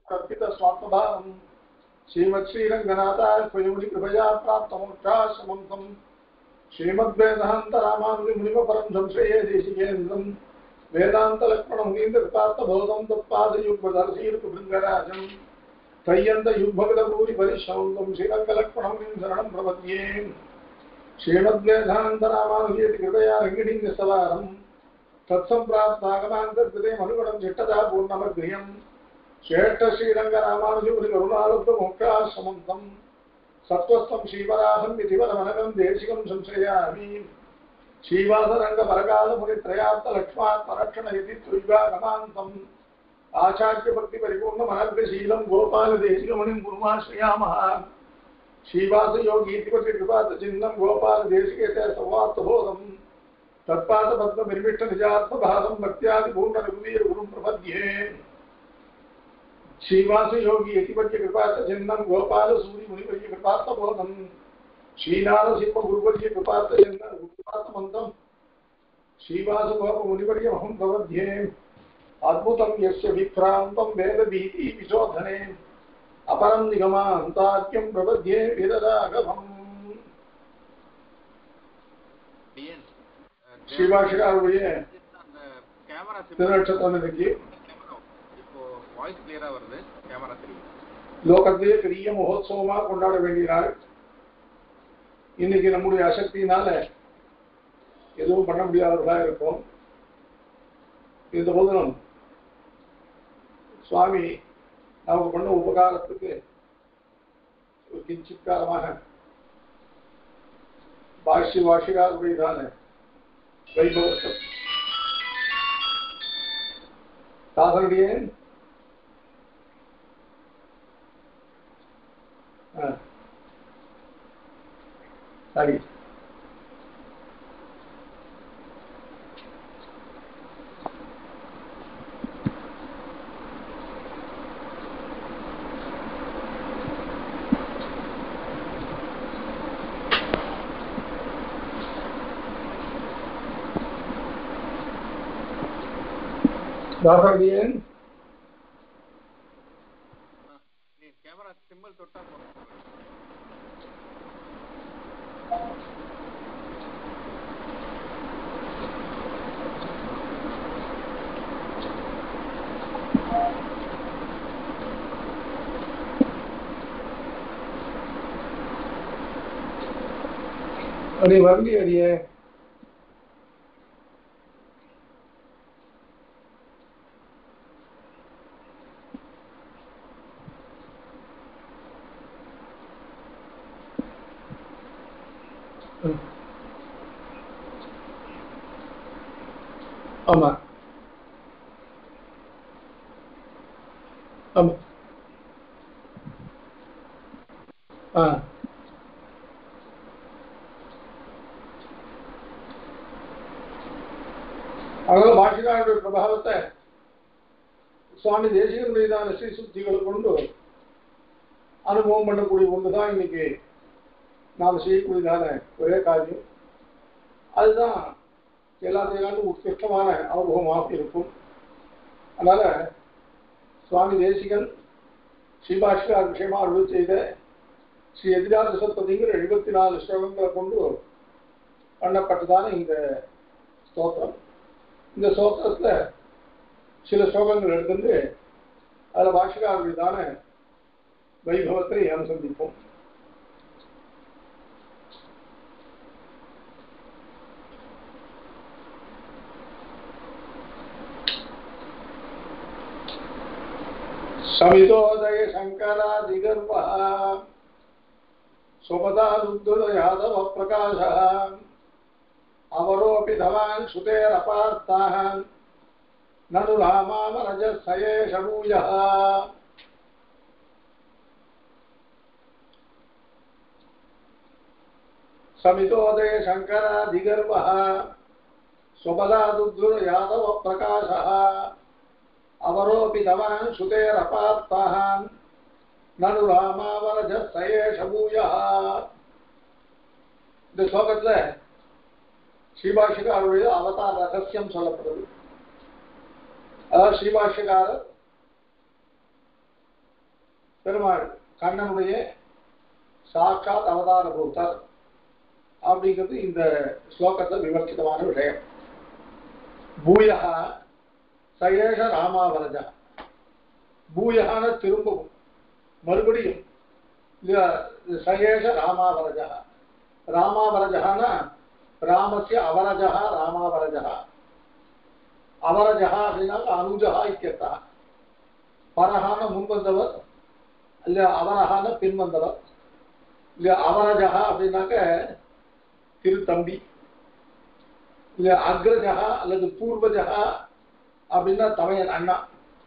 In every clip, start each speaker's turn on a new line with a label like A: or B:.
A: कल्पितस्वात्मभावम् श्रीमत्श्रीरङ्गनाथार्पयुनि कृपया प्राप्तमोक्षाश्रमं तम् श्रीमद्वेदान्तरामानुजमुनिमपरं संश्रये देशिकेन्द्रम् वेदान्तलक्ष्मणमुनीन्द्रकृतार्थबोधं तत्पादयुग्मदर्शीर्भृङ्गराजम् तय्यन्तयुग्भगतभूरिपरिश्रमं श्रीरङ्गलक्ष्मणमुनिं शरणं प्रपद्ये श्रीमद्वेदान्तरामानुजेति कृपया रङ्गिणीङ्गसवारम् तत्सम्प्राप्तागमान्तर्कृते मनुगणं चिट्टदा पूर्णमग्र्यम् श्रेष्ठ श्रीरङ्गरामानुजमुनि करुणालब्धमोक्षाश्रमं तम् सत्त्वस्थं श्रीवराहं विधिवरमनगं देशिकं संश्रयामि श्रीवासरङ्गपरकालमुनित्रयाप्तलक्ष्मात्मरक्षण इति त्वय्वागमान्तम् आचार्यभक्तिपरिपूर्णमनग्रशीलं गोपालदेशिकमुनिं कुर्माश्रयामः श्रीवासयोगीतिपतिकृपातचिह्नं गोपालदेशिकेते संवार्थबोधम् तत्पादपद्मनिमिष्टनिजात्मभावं भक्त्यादिपूर्णरघुवीरगुरुं प्रपद्ये श्रीवासयोगी यतिपद्यकृपातचिह्नं गोपालसूरिमुनिवर्यकृपार्थबोधम् श्रीनारसिंहगुरुवर्यकृपार्थचिह्नं कृपार्थमन्त्रम् श्रीवासगोपमुनिवर्यमहं प्रपद्ये अद्भुतं यस्य विभ्रान्तं वेदभीति विशोधने अपरं निगमान्ताख्यं प्रपद्ये विदराघवम्
B: டிஎன்
A: ஸ்ரீபாஷிகாருடைய
B: அந்த கேமரா
A: திருநட்சத்திரம் இன்னைக்கு
B: இப்போ வாய்ஸ் கிளியரா வருது கேமரா தெரியும்
A: லோகத்திலே பெரிய மகோத்சவமா கொண்டாட வேண்டிய நாள் இன்னைக்கு நம்முடைய அசக்தியினால எதுவும் பண்ண முடியாதவர்களா இருக்கும் இந்த போதிலும் சுவாமி நமக்கு பண்ண உபகாரத்துக்கு ஒரு கிஞ்சித் காலமாக பாஷ்ய வாஷிகாருடையதான வைபவத்தை தாசனுடைய ஆ. சரி தாசனுடைய
B: நீ கேமரா சிம்பிள் தொட்டா போதும்
A: அடி வரலி அடியே ம். ஆமா ஆமா ஆ அதனால பாஷிகாருடைய பிரபாவத்தை சுவாமி தேசிகன் மீதான ஸ்ரீ சுத்திகளை கொண்டு அனுபவம் பண்ணக்கூடிய ஒன்றுதான் இன்னைக்கு நாம் செய்யக்கூடியதான ஒரே காரியம் அதுதான் எல்லாத்தையும் உத்கிருஷ்டமான அனுபவமாக இருக்கும் அதனால சுவாமி தேசிகன் ஸ்ரீபாஷ்கார் விஷயமா அருள் செய்த ஸ்ரீ எதிராஜ சத்பதிங்கிற எழுபத்தி நாலு ஸ்லோகங்களை கொண்டு பண்ணப்பட்டதான இந்த ஸ்தோத்திரம் இந்த ஸ்தோத்திரத்துல சில ஸ்லோகங்கள் எடுத்துட்டு அதில் பாஷிகாருடையதான வைபவத்தை அனுசந்திப்போம் समितोदय शङ्करादिगर्वः स्वपदा रुद्र यादव प्रकाशः अवरोऽपि धवान् श्रुतेरपार्ताः ननु रामामरजः भूयः समितोदय शङ्करादिगर्वः स्वपदादुद्धुर यादव प्रकाशः अवरोऽपि धवान् श्रुतेरपार्ताः ननु रामावरजः सयेष भूयः இந்த ஸ்லோகத்துல ஸ்ரீபாஷிகாருடைய அவதார ரகசியம் சொல்லப்படுது அதாவது ஸ்ரீபாஷிகாரர் பெருமாள் கண்ணனுடைய சாட்சாத் அவதார பூத்தர் அப்படிங்கிறது இந்த ஸ்லோகத்தில் விவர்ச்சிதமான விஷயம் பூயா சயேஷ ராமாவரஜா பூயான திரும்பவும் மறுபடியும் இல்ல, சயேஷ ராமாவரஜா ராமாவரஜானா ராமஸ்ய அவரஜா ராமாவரஜா அவரஜா அப்படின்னா அனுஜா இத்தியர்த்தா பரஹான முன் வந்தவர் இல்ல அவரஹான பின் வந்தவர் இல்ல அவரஜா அப்படின்னாக்க திருத்தம்பி இல்ல அக்ரஜா அல்லது பூர்வஜா அப்படின்னா தமையன் அண்ணா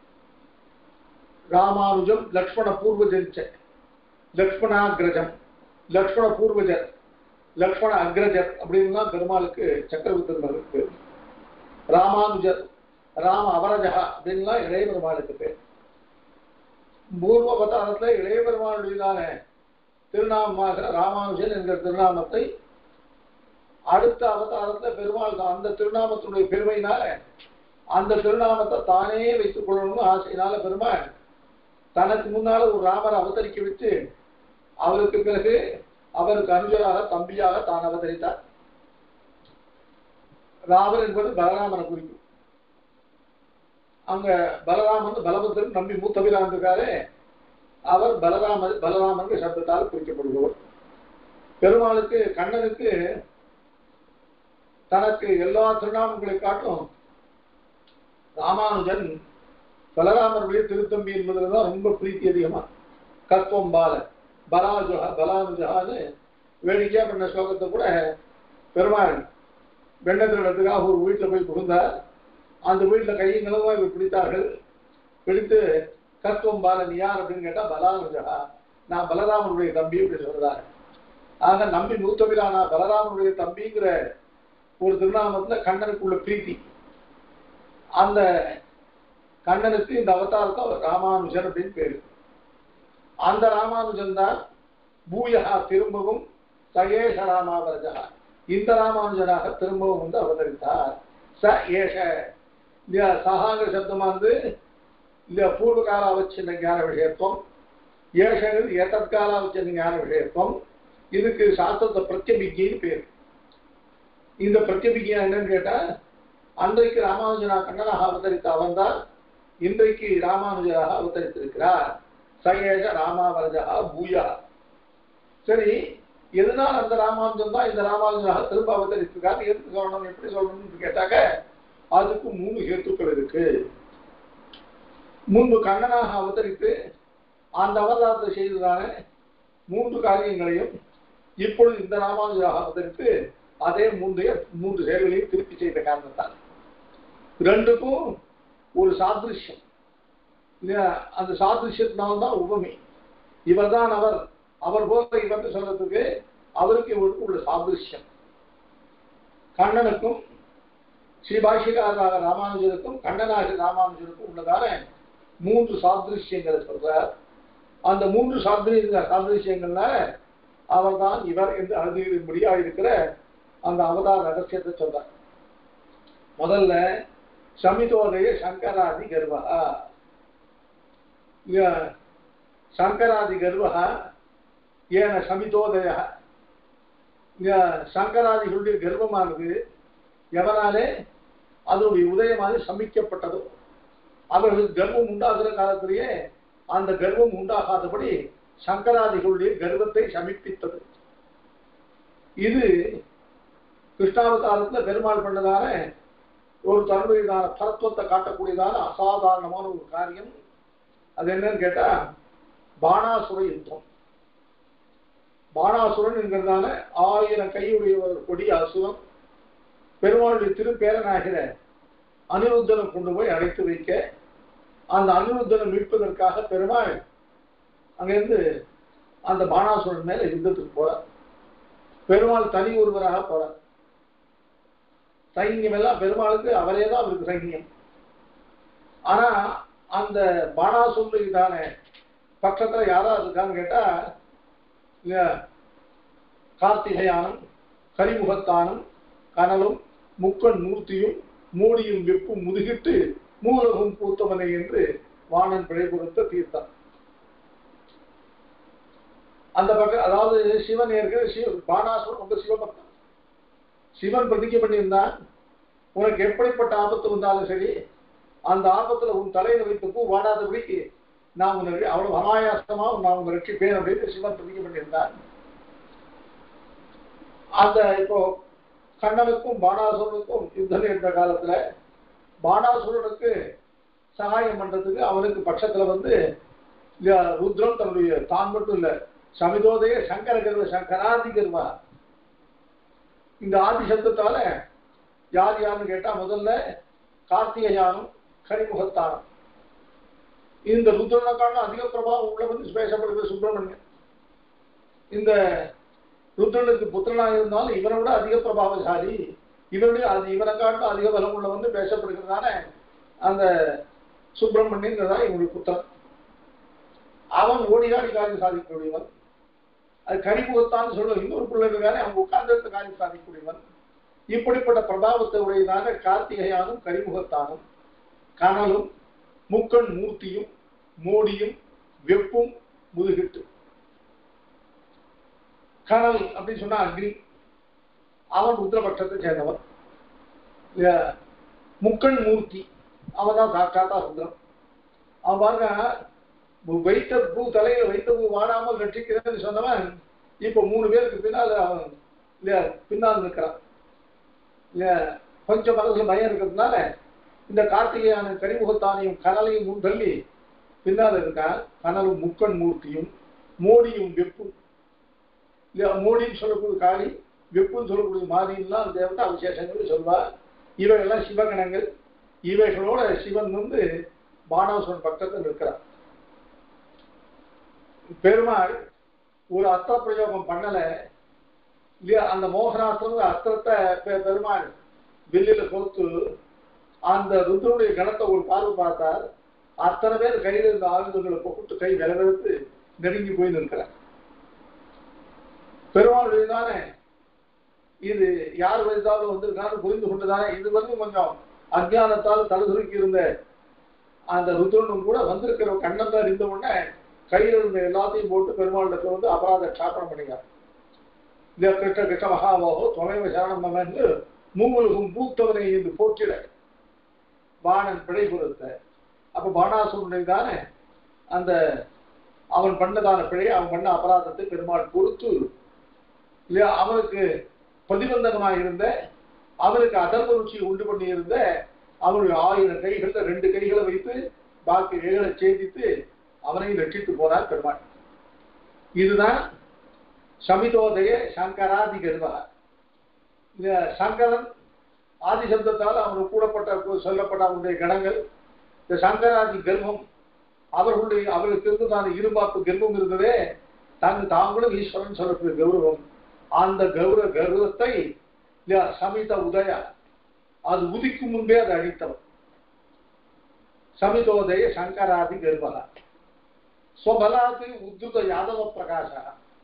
A: ராமானுஜம் லக்ஷ்மண பூர்வஜன்ச்ச லக்ஷ்மணாகிரஜம் லக்ஷ்மண பூர்வஜர் லக்ஷ்மண அக்ரஜர் அப்படின்னு தான் பெருமாளுக்கு சக்கரவர்த்தன் பேர் ராமானுஜர் ராம அவரஜா அப்படின்லாம் இளைய பெருமாளுக்கு பேர் பூர்வ அவதாரத்துல இளைய பெருமாளுடையதான திருநாமமாக ராமானுஜன் என்கிற திருநாமத்தை அடுத்த அவதாரத்துல பெருமாள் தான் அந்த திருநாமத்தினுடைய பெருமையினால அந்த திருநாமத்தை தானே வைத்துக் கொள்ளணும்னு ஆசையினால பெருமாள் தனக்கு முன்னால ஒரு ராமரை அவதரிக்க வச்சு அவருக்கு பிறகு அவருக்கு அனுஜராக தம்பியாக தான் அவதரித்தார் ராமர் என்பது பலராமனை குறிக்கும் அங்க பலராமன் பலபத்திரன் நம்பி மூத்தபிரான் இருக்காரு அவர் பலராமர் பலராமன் சப்தத்தால் குறிக்கப்படுபவர் பெருமாளுக்கு கண்ணனுக்கு தனக்கு எல்லா திருநாமங்களை காட்டும் ராமானுஜன் பலராமருடைய திருத்தம்பி என்பதுல தான் ரொம்ப பிரீத்தி அதிகமா கத்வம் பால பலாஜுஹா பலானுஜகான்னு வேடிக்கையா பண்ண ஸ்லோகத்தை கூட பெருமாள் வெண்ணத்திரத்துக்காக ஒரு வீட்டில் போய் புகுந்தார் அந்த வீட்டில் கையங்களும் இவர் பிடித்தார்கள் பிடித்து கத்வம் பாலன் யார் அப்படின்னு கேட்டா பலானுஜகா நான் பலராமனுடைய தம்பி அப்படி சொல்றாரு ஆக நம்பி மூத்தபிரானா பலராமனுடைய தம்பிங்கிற ஒரு திருநாமத்துல கண்ணனுக்குள்ள பிரீத்தி அந்த கண்ணனுக்கு இந்த அவதாரத்தை அவர் ராமானுஜன் அப்படின்னு பேரு அந்த ராமானுஜன் தான் பூயகா திரும்பவும் சகேஷ ராமாவரஜா இந்த ராமானுஜனாக திரும்பவும் வந்து அவதரித்தார் ச ஏஷ இல்லையா சகாங்கிற சப்தமானது இல்லையா பூர்வகால அவச்சின்ன ஞான விஷயத்துவம் ஏஷங்கிறது ஏதற்கால அவச்சின்ன ஞான விஷயத்துவம் இதுக்கு சாஸ்திரத்தை பிரத்யபிக்கின்னு பேர் இந்த பிரத்யபிக்கியா என்னன்னு கேட்டா அன்றைக்கு ராமானுஜனா கண்ணனாக அவதரித்த அவன்தான் இன்றைக்கு ராமானுஜராக அவதரித்திருக்கிறார் சகேஷ ராமாவரஜா பூயா சரி எதனால் அந்த ராமானுஜன் தான் இந்த ராமானுஜனாக திரும்ப அவதரித்திருக்காரு எதுக்கு சொல்லணும் எப்படி சொல்லணும்னு கேட்டாக்க அதுக்கு மூணு ஹேத்துக்கள் இருக்கு முன்பு கண்ணனாக அவதரித்து அந்த அவதாரத்தை செய்ததான மூன்று காரியங்களையும் இப்பொழுது இந்த ராமானுஜராக அவதரித்து அதே மூன்றைய மூன்று செயல்களையும் திருப்பி செய்த காரணத்தால் ரெண்டுக்கும் ஒரு சாதிருஷ்யம் இல்லையா அந்த சாதிருஷ்யத்தினால்தான் உபமை இவர்தான் அவர் அவர் போல இவர் சொல்றதுக்கு அவருக்கு இவருக்கு உள்ள சாதிருஷ்யம் கண்ணனுக்கும் ஸ்ரீபாஷிகாராக ராமானுஜருக்கும் கண்ணனாக ராமானுஜருக்கும் உள்ளதான மூன்று சாதிருஷ்யங்களை சொல்றார் அந்த மூன்று சாதிரிய சாதிருஷ்யங்கள்ல அவர்தான் இவர் என்று அழுதும்படியா இருக்கிற அந்த அவதார ரகசியத்தை சொல்றார் முதல்ல சமிதோதய சங்கராதி கர்வா சங்கராதி கர்வா ஏன சமிதோதய சங்கராதிகளுடைய கர்வமானது எவனாலே அதனுடைய உதயமாக சமிக்கப்பட்டதோ அவர்களுக்கு கர்வம் உண்டாகிற காலத்திலேயே அந்த கர்வம் உண்டாகாதபடி சங்கராதிகளுடைய கர்வத்தை சமிப்பித்தது இது கிருஷ்ணாவதாரத்துல பெருமாள் பண்ணதான ஒரு தன்னுடையதான பரத்துவத்தை காட்டக்கூடியதான அசாதாரணமான ஒரு காரியம் அது என்னன்னு கேட்டா பாணாசுர யுத்தம் பாணாசுரன் என்கிறதான ஆயிரம் கையுடைய ஒரு கொடிய அசுரன் பெருமாளுடைய திருப்பேரனாகிற அனிருத்தனை கொண்டு போய் அடைத்து வைக்க அந்த அனிருத்தனை மீட்பதற்காக பெருமாள் அங்கிருந்து அந்த பாணாசுரன் மேல யுத்தத்துக்கு போறார் பெருமாள் தனி ஒருவராக போறார் சைன்யம் எல்லாம் பெருமாளுக்கு அவரே தான் அவருக்கு சைன்யம் ஆனா அந்த பாணாசுரதான பக்கத்துல யாரா இருக்கான்னு கேட்டா இல்ல கார்த்திகையானம் கரிமுகத்தானும் கனலும் முக்கன் மூர்த்தியும் மூடியும் வெப்பும் முதுகிட்டு மூலகம் பூத்தவனை என்று வாணன் பிழை கொடுத்த தீர்த்தான் அந்த பக்கம் அதாவது சிவன் ஏற்கனவே சிவ பானாசுரன் ரொம்ப சிவபக்தன் சிவன் பிரதிஜை பண்ணியிருந்தான் உனக்கு எப்படிப்பட்ட ஆபத்து வந்தாலும் சரி அந்த ஆபத்துல உன் தலையில வைத்த பூ வாடாதபடிக்கு நான் உன்னை அவ்வளவு அனாயாசமா நான் உன்னை ரட்சிப்பேன் அப்படின்னு சிவன் பிரதிஜை பண்ணியிருந்தான் அந்த இப்போ கண்ணனுக்கும் பானாசுரனுக்கும் யுத்தம் இருந்த காலத்துல பானாசுரனுக்கு சகாயம் பண்றதுக்கு அவனுக்கு பட்சத்துல வந்து இல்ல, ருத்ரன் தன்னுடைய தான் மட்டும் இல்ல சமிதோதய சங்கர கர்வ சங்கராதி கர்வா இந்த ஆதி சப்தத்தால யார் யாருன்னு கேட்டா முதல்ல கார்த்திகயானம் கரிமுகத்தானம் இந்த ருத்ரனுக்கான அதிக பிரபாவம் உள்ள வந்து பேசப்படுகிறது சுப்பிரமணியன் இந்த ருத்ரனுக்கு புத்திரனாக இருந்தாலும் இவனை விட அதிக பிரபாவசாலி இவனுடைய அது இவனை காட்டிலும் அதிக பலம் உள்ள வந்து பேசப்படுகிறதான அந்த சுப்பிரமணியன் இவனுடைய புத்திரன் அவன் ஓடியாடி காரியம் சாதிக்கக்கூடியவன் அது கரிமுகத்தான் சொல்ல இன்னொரு பிள்ளை இருக்கானே அவன் உட்கார்ந்து காரியம் சாதிக்கக்கூடியவன் இப்படிப்பட்ட பிரபாவத்தை உடையதான கார்த்திகையானும் கரிமுகத்தானும் கனலும் முக்கண் மூர்த்தியும் மோடியும் வெப்பும் முதுகிட்டு கனல் அப்படின்னு சொன்னா அக்னி அவன் ருத்ரபட்சத்தை சேர்ந்தவன் இல்லையா? முக்கண் மூர்த்தி அவன் தான் சாட்சாத்தா ருத்ரன் அவன் பாருங்க உ- வைத்த பூ தலையில வைத்த பூ வாடாமல் ரட்சிக்கிறேன்னு சொன்னவன் இப்ப மூணு பேருக்கு பின்னால் அவன் இல்லையா பின்னால் நிற்கிறான் இல்லையா கொஞ்சம் மனசுல பயம் இருக்கிறதுனால இந்த கார்த்திகையான கரிமுகத்தானையும் கனலையும் முன்தள்ளி பின்னால் இருக்கான் கனலும் முக்கண் மூர்த்தியும் மோடியும் வெப்பும் இல்லையா மோடின்னு சொல்லக்கூடிய காளி வெப்புன்னு சொல்லக்கூடிய மாரின்லாம் தேவதா விசேஷங்கள் சொல்வார் இவைகள்லாம் சிவகணங்கள் இவைகளோட சிவன் வந்து பானாசுரன் பக்கத்தில் இருக்கிறார் பெருமாள் ஒரு அஸ்திர பிரயோகம் பண்ணல இல்லையா அந்த மோகனாஸ்திரம் அஸ்திரத்தை பெ- பெருமாள் வில்லில கொடுத்து அந்த ருத்ரனுடைய கணத்தை ஒரு பார்வை பார்த்தார் அத்தனை பேர் கையில் இருந்த ஆயுதங்களை போட்டு கை விலவெடுத்து நெருங்கி போய் நிற்கிறார் பெருமாளுடைய தானே இது யார் வயதாலும் வந்திருக்கான்னு புரிந்து கொண்டுதானே இது வந்து கொஞ்சம் அஜ்ஞானத்தால் தலதுருக்கி இருந்த அந்த ருத்ரனும் கூட வந்திருக்கிற கண்ணத்தை அறிந்த உடனே கையில் இருந்த எல்லாத்தையும் போட்டு பெருமாளிடத்துல வந்து அபராத க்ஷாபனம் பண்ணிக்கார் இந்த கிருஷ்ண கிருஷ்ண மகாபாகோ துணைவ சரணம் மகன்னு மூவலுக்கும் பூத்தவனை என்று போற்றிட பாணன் பிழை பொறுத்த அப்ப பாணாசுரனை தானே அந்த அவன் பண்ணதான பிழை அவன் பண்ண அபராதத்தை பெருமாள் பொறுத்து இல்லையா அவனுக்கு பிரதிபந்தகமாக இருந்த அவனுக்கு அதர்ம ருச்சியை உண்டு பண்ணி இருந்த அவனுடைய ஆயிரம் கைகள்ல ரெண்டு கைகளை வைத்து பாக்கி கைகளை சேதித்து அவனை ரட்சித்து போனார் பெருமாள் இதுதான் சமிதோதய சங்கராதி கர்வா இந்த சங்கரன் ஆதி சப்தத்தால் அவனுக்கு கூடப்பட்ட சொல்லப்பட்ட அவனுடைய கணங்கள் இந்த சங்கராதி கர்வம் அவர்களுடைய அவர்களுக்கு இருந்ததான இருமாப்பு கர்வம் இருந்ததே தாங்க தாங்களும் ஈஸ்வரன் சொல்லக்கூடிய கௌரவம் அந்த கௌரவ கர்வத்தை இல்லையா, சமித உதய அது உதிக்கும் முன்பே அதை அழித்தவன் சமிதோதய சங்கராதி கர்வகா ஸ்வபலாத்து உத்ருத யாதவ பிரகாசா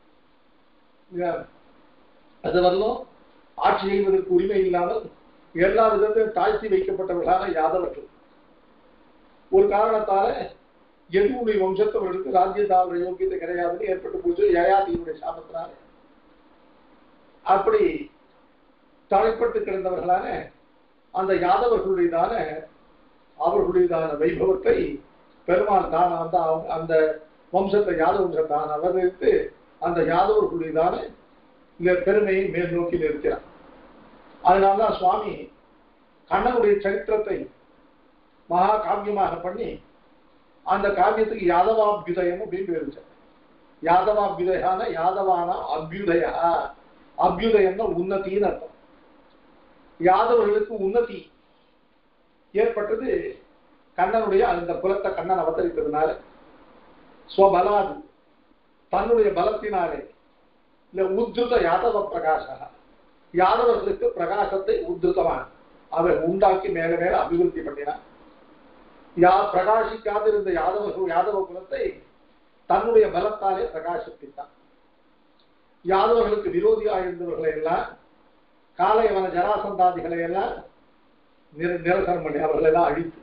A: அது வரலும் ஆட்சி செய்வதற்கு உரிமை இல்லாமல் எல்லா விதத்திலும் தாழ்த்தி வைக்கப்பட்டவர்களான யாதவர்கள் ஒரு காரணத்தால எதுவுடைய வம்சத்தவர்களுக்கு ராஜ்யத்தாளர் யோக்கியத்தை கிடையாதுன்னு ஏற்பட்டு போச்சு யயாதியினுடைய சாபத்தினால அப்படி தலைப்பட்டு கிடந்தவர்களான அந்த யாதவர்களுடையதான அவர்களுடையதான வைபவத்தை பெருமாள் தான் அந்த அந்த வம்சத்தை யாதவ வம்சத்தை தான் அவதரித்து அந்த யாதவர்களுடையதான இந்த பெருமையை மேல் நோக்கி நிற்கிறார் அதனால்தான் சுவாமி கண்ணனுடைய சரித்திரத்தை மகா காவியமாக பண்ணி அந்த காவியத்துக்கு யாதவாபியுதயம் அப்படின்னு பேர் வச்சார் யாதவாபியுதயான யாதவான அபியுதயா அபியுதயம்னா உன்னதின்னு அர்த்தம் யாதவர்களுக்கு உன்னதி ஏற்பட்டது கண்ணனுடைய அந்த குலத்தை கண்ணன் அவதரித்ததுனால ஸ்வபலாது தன்னுடைய பலத்தினாலே இல்ல உத்ருத யாதவ பிரகாசா யாதவர்களுக்கு பிரகாசத்தை உத்ருதமான அவர் உண்டாக்கி மேல மேல அபிவிருத்தி பண்ணினார் யா பிரகாசிக்காது இருந்த யாதவர்கள் யாதவ குலத்தை தன்னுடைய பலத்தாலே பிரகாசிப்பித்தான் யாதவர்களுக்கு விரோதியாக இருந்தவர்களை எல்லாம் காலைவன ஜராசந்தாதிகளை எல்லாம் நிர நிரசனம் பண்ணி அவர்களை எல்லாம் அழித்து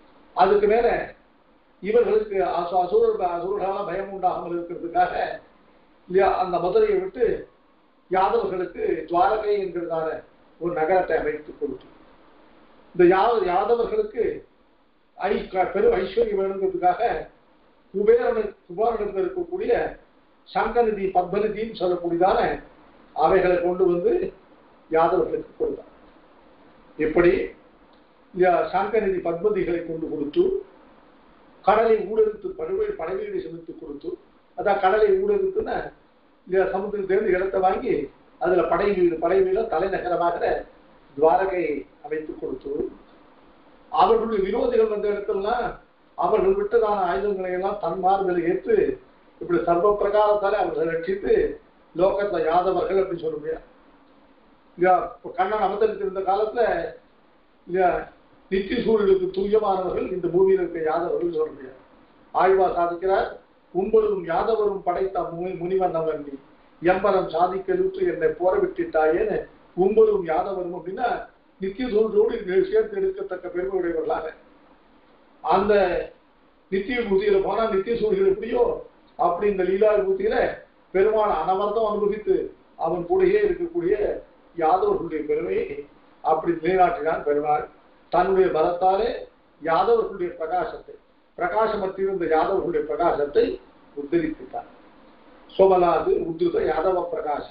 A: அதுக்கு மேல இவர்களுக்கு அசு- அசுரர் அசுரர்களால பயம் உண்டாகாமல் இருக்கிறதுக்காக இல்லையா அந்த மதுரையை விட்டு யாதவர்களுக்கு துவாரகை என்கிறதான ஒரு நகரத்தை அமைத்து கொடுத்து இந்த யாத யாதவர்களுக்கு ஐ பெரும் ஐஸ்வர்யம் வேணுங்கிறதுக்காக குபேரனு குபாரனிடத்தில் இருக்கக்கூடிய சங்கநிதி பத்மநிதின்னு சொல்லக்கூடியதான அவைகளை கொண்டு வந்து யாதவர்களுக்கு கொடுத்தார் இப்படி சங்கநிதி பத்மதிகளை கொண்டு கொடுத்து கடலை ஊடறுத்து படுவை படவீடு செலுத்து கொடுத்து அதான் கடலை ஊடறுத்துன்னா இந்த சமுத்திரத்திலிருந்து இடத்தை வாங்கி அதுல படை வீடு படை வீடு தலைநகரமாக துவாரகை அமைத்து கொடுத்து அவர்களுடைய விரோதிகள் வந்த இடத்துலலாம் அவர்கள் விட்டதான ஆயுதங்களை எல்லாம் தன்மார்களை ஏற்று இப்படி சர்வ பிரகாரத்தாலே அவர்களை ரட்சித்து லோகத்துல யாதவர்கள் அப்படின்னு சொல்ல முடியாது இல்லையா இப்போ கண்ணன் அவதரித்திருந்த காலத்துல இல்லையா நித்திய சூழலுக்கு தூயமானவர்கள் இந்த பூமியில் இருக்க யாதவர்கள் சொல்ல முடியாது ஆழ்வா சாதிக்கிறார் உங்களும் யாதவரும் படைத்த முனி முனிவன் அவன் நீ எம்பரம் சாதிக்கலுற்று என்னை போர விட்டுட்டாயேன்னு உங்களும் யாதவரும் அப்படின்னா நித்திய சூழலோடு சேர்த்து எடுக்கத்தக்க பெருமை உடையவர்களாக அந்த நித்திய பூதியில போனா நித்திய சூழல் எப்படியோ அப்படி இந்த லீலா பூத்தியில பெருமாள் அனவர்த்தம் அனுபவித்து அவன் கூடயே இருக்கக்கூடிய யாதவர்களுடைய பெருமையை அப்படி நிலைநாட்டினான் பெருமாள் தன்னுடைய பலத்தாலே யாதவர்களுடைய பிரகாசத்தை பிரகாசமற்றிருந்த யாதவர்களுடைய பிரகாசத்தை உத்தரித்துட்டார் சோமலாது உத்ருத யாதவ பிரகாச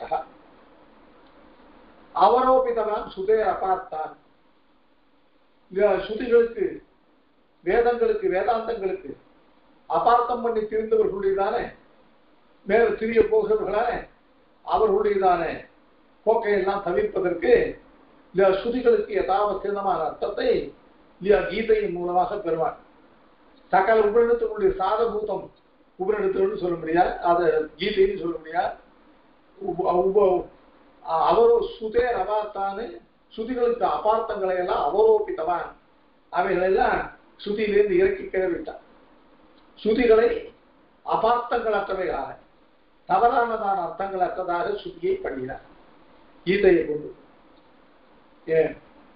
A: அவரோபிதவான் சுதேர் அபார்த்தான் ஸ்ருதிகளுக்கு வேதங்களுக்கு வேதாந்தங்களுக்கு அபார்த்தம் பண்ணி திரிந்தவர்களுடையதானே மேல திரிய போகிறவர்களான அவர்களுடையதான போக்கையெல்லாம் தவிர்ப்பதற்கு இல்ல ஸ்ருதிகளுக்கு யதாவசியமான அர்த்தத்தை இல்லையா கீதையின் மூலமாக பெறுவார் சகல உபரிடத்தினுடைய சாதபூதம் உபரிடத்துன்னு சொல்ல முடியாது அதை கீதைன்னு சொல்ல முடியாது அவரோ சுதே ரவாத்தான்னு ஸ்ருதிகளுக்கு அபார்த்தங்களை எல்லாம் அவரோபித்தவான் அவைகளெல்லாம் ஸ்ருதியிலிருந்து இறக்கி கிளவிட்டார் ஸ்ருதிகளை அபார்த்தங்களற்றவைகளாக தவறானதான அர்த்தங்களற்றதாக ஸ்ருதியை பண்ணினார் கீதையை கொண்டு ஏன்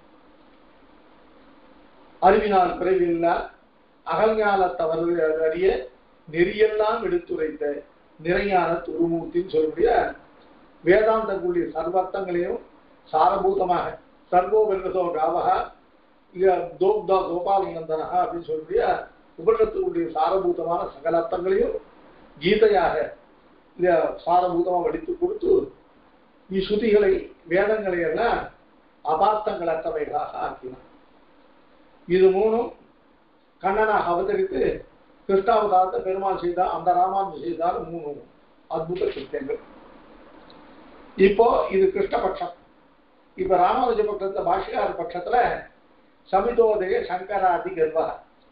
A: அறிவினால் குறைவில்லா அகல்ஞான தவறு அறிய நெறியெல்லாம் எடுத்துரைத்த நிறையான துருமூர்த்தின்னு சொல்லக்கூடிய வேதாந்தங்களுடைய சர்வர்த்தங்களையும் சாரபூதமாக சர்வோ வெங்கதோ காவகா தோப்தா கோபாலநந்தனஹா அப்படின்னு சொல்லக்கூடிய உபநிடத்துடைய சாரபூதமான சகல அர்த்தங்களையும் கீதையாக சாரபூதமா வடித்து கொடுத்து இஸ்ருதிகளை வேதங்களை எல்லாம் அபார்த்தங்களற்றவைகளாக ஆக்கினார் இது மூணும் கண்ணனாக அவதரித்து கிருஷ்ணாவதாரத்தை பெருமாள் செய்தார் அந்த ராமானுஜம் செய்தார் மூணு அற்புத கிருத்தியங்கள் இப்போ இது கிருஷ்ணபட்சம் இப்ப ராமானுஜ பட்சத்துல பாஷிகார பட்சத்துல சமிதோதய சங்கராதி கர்வா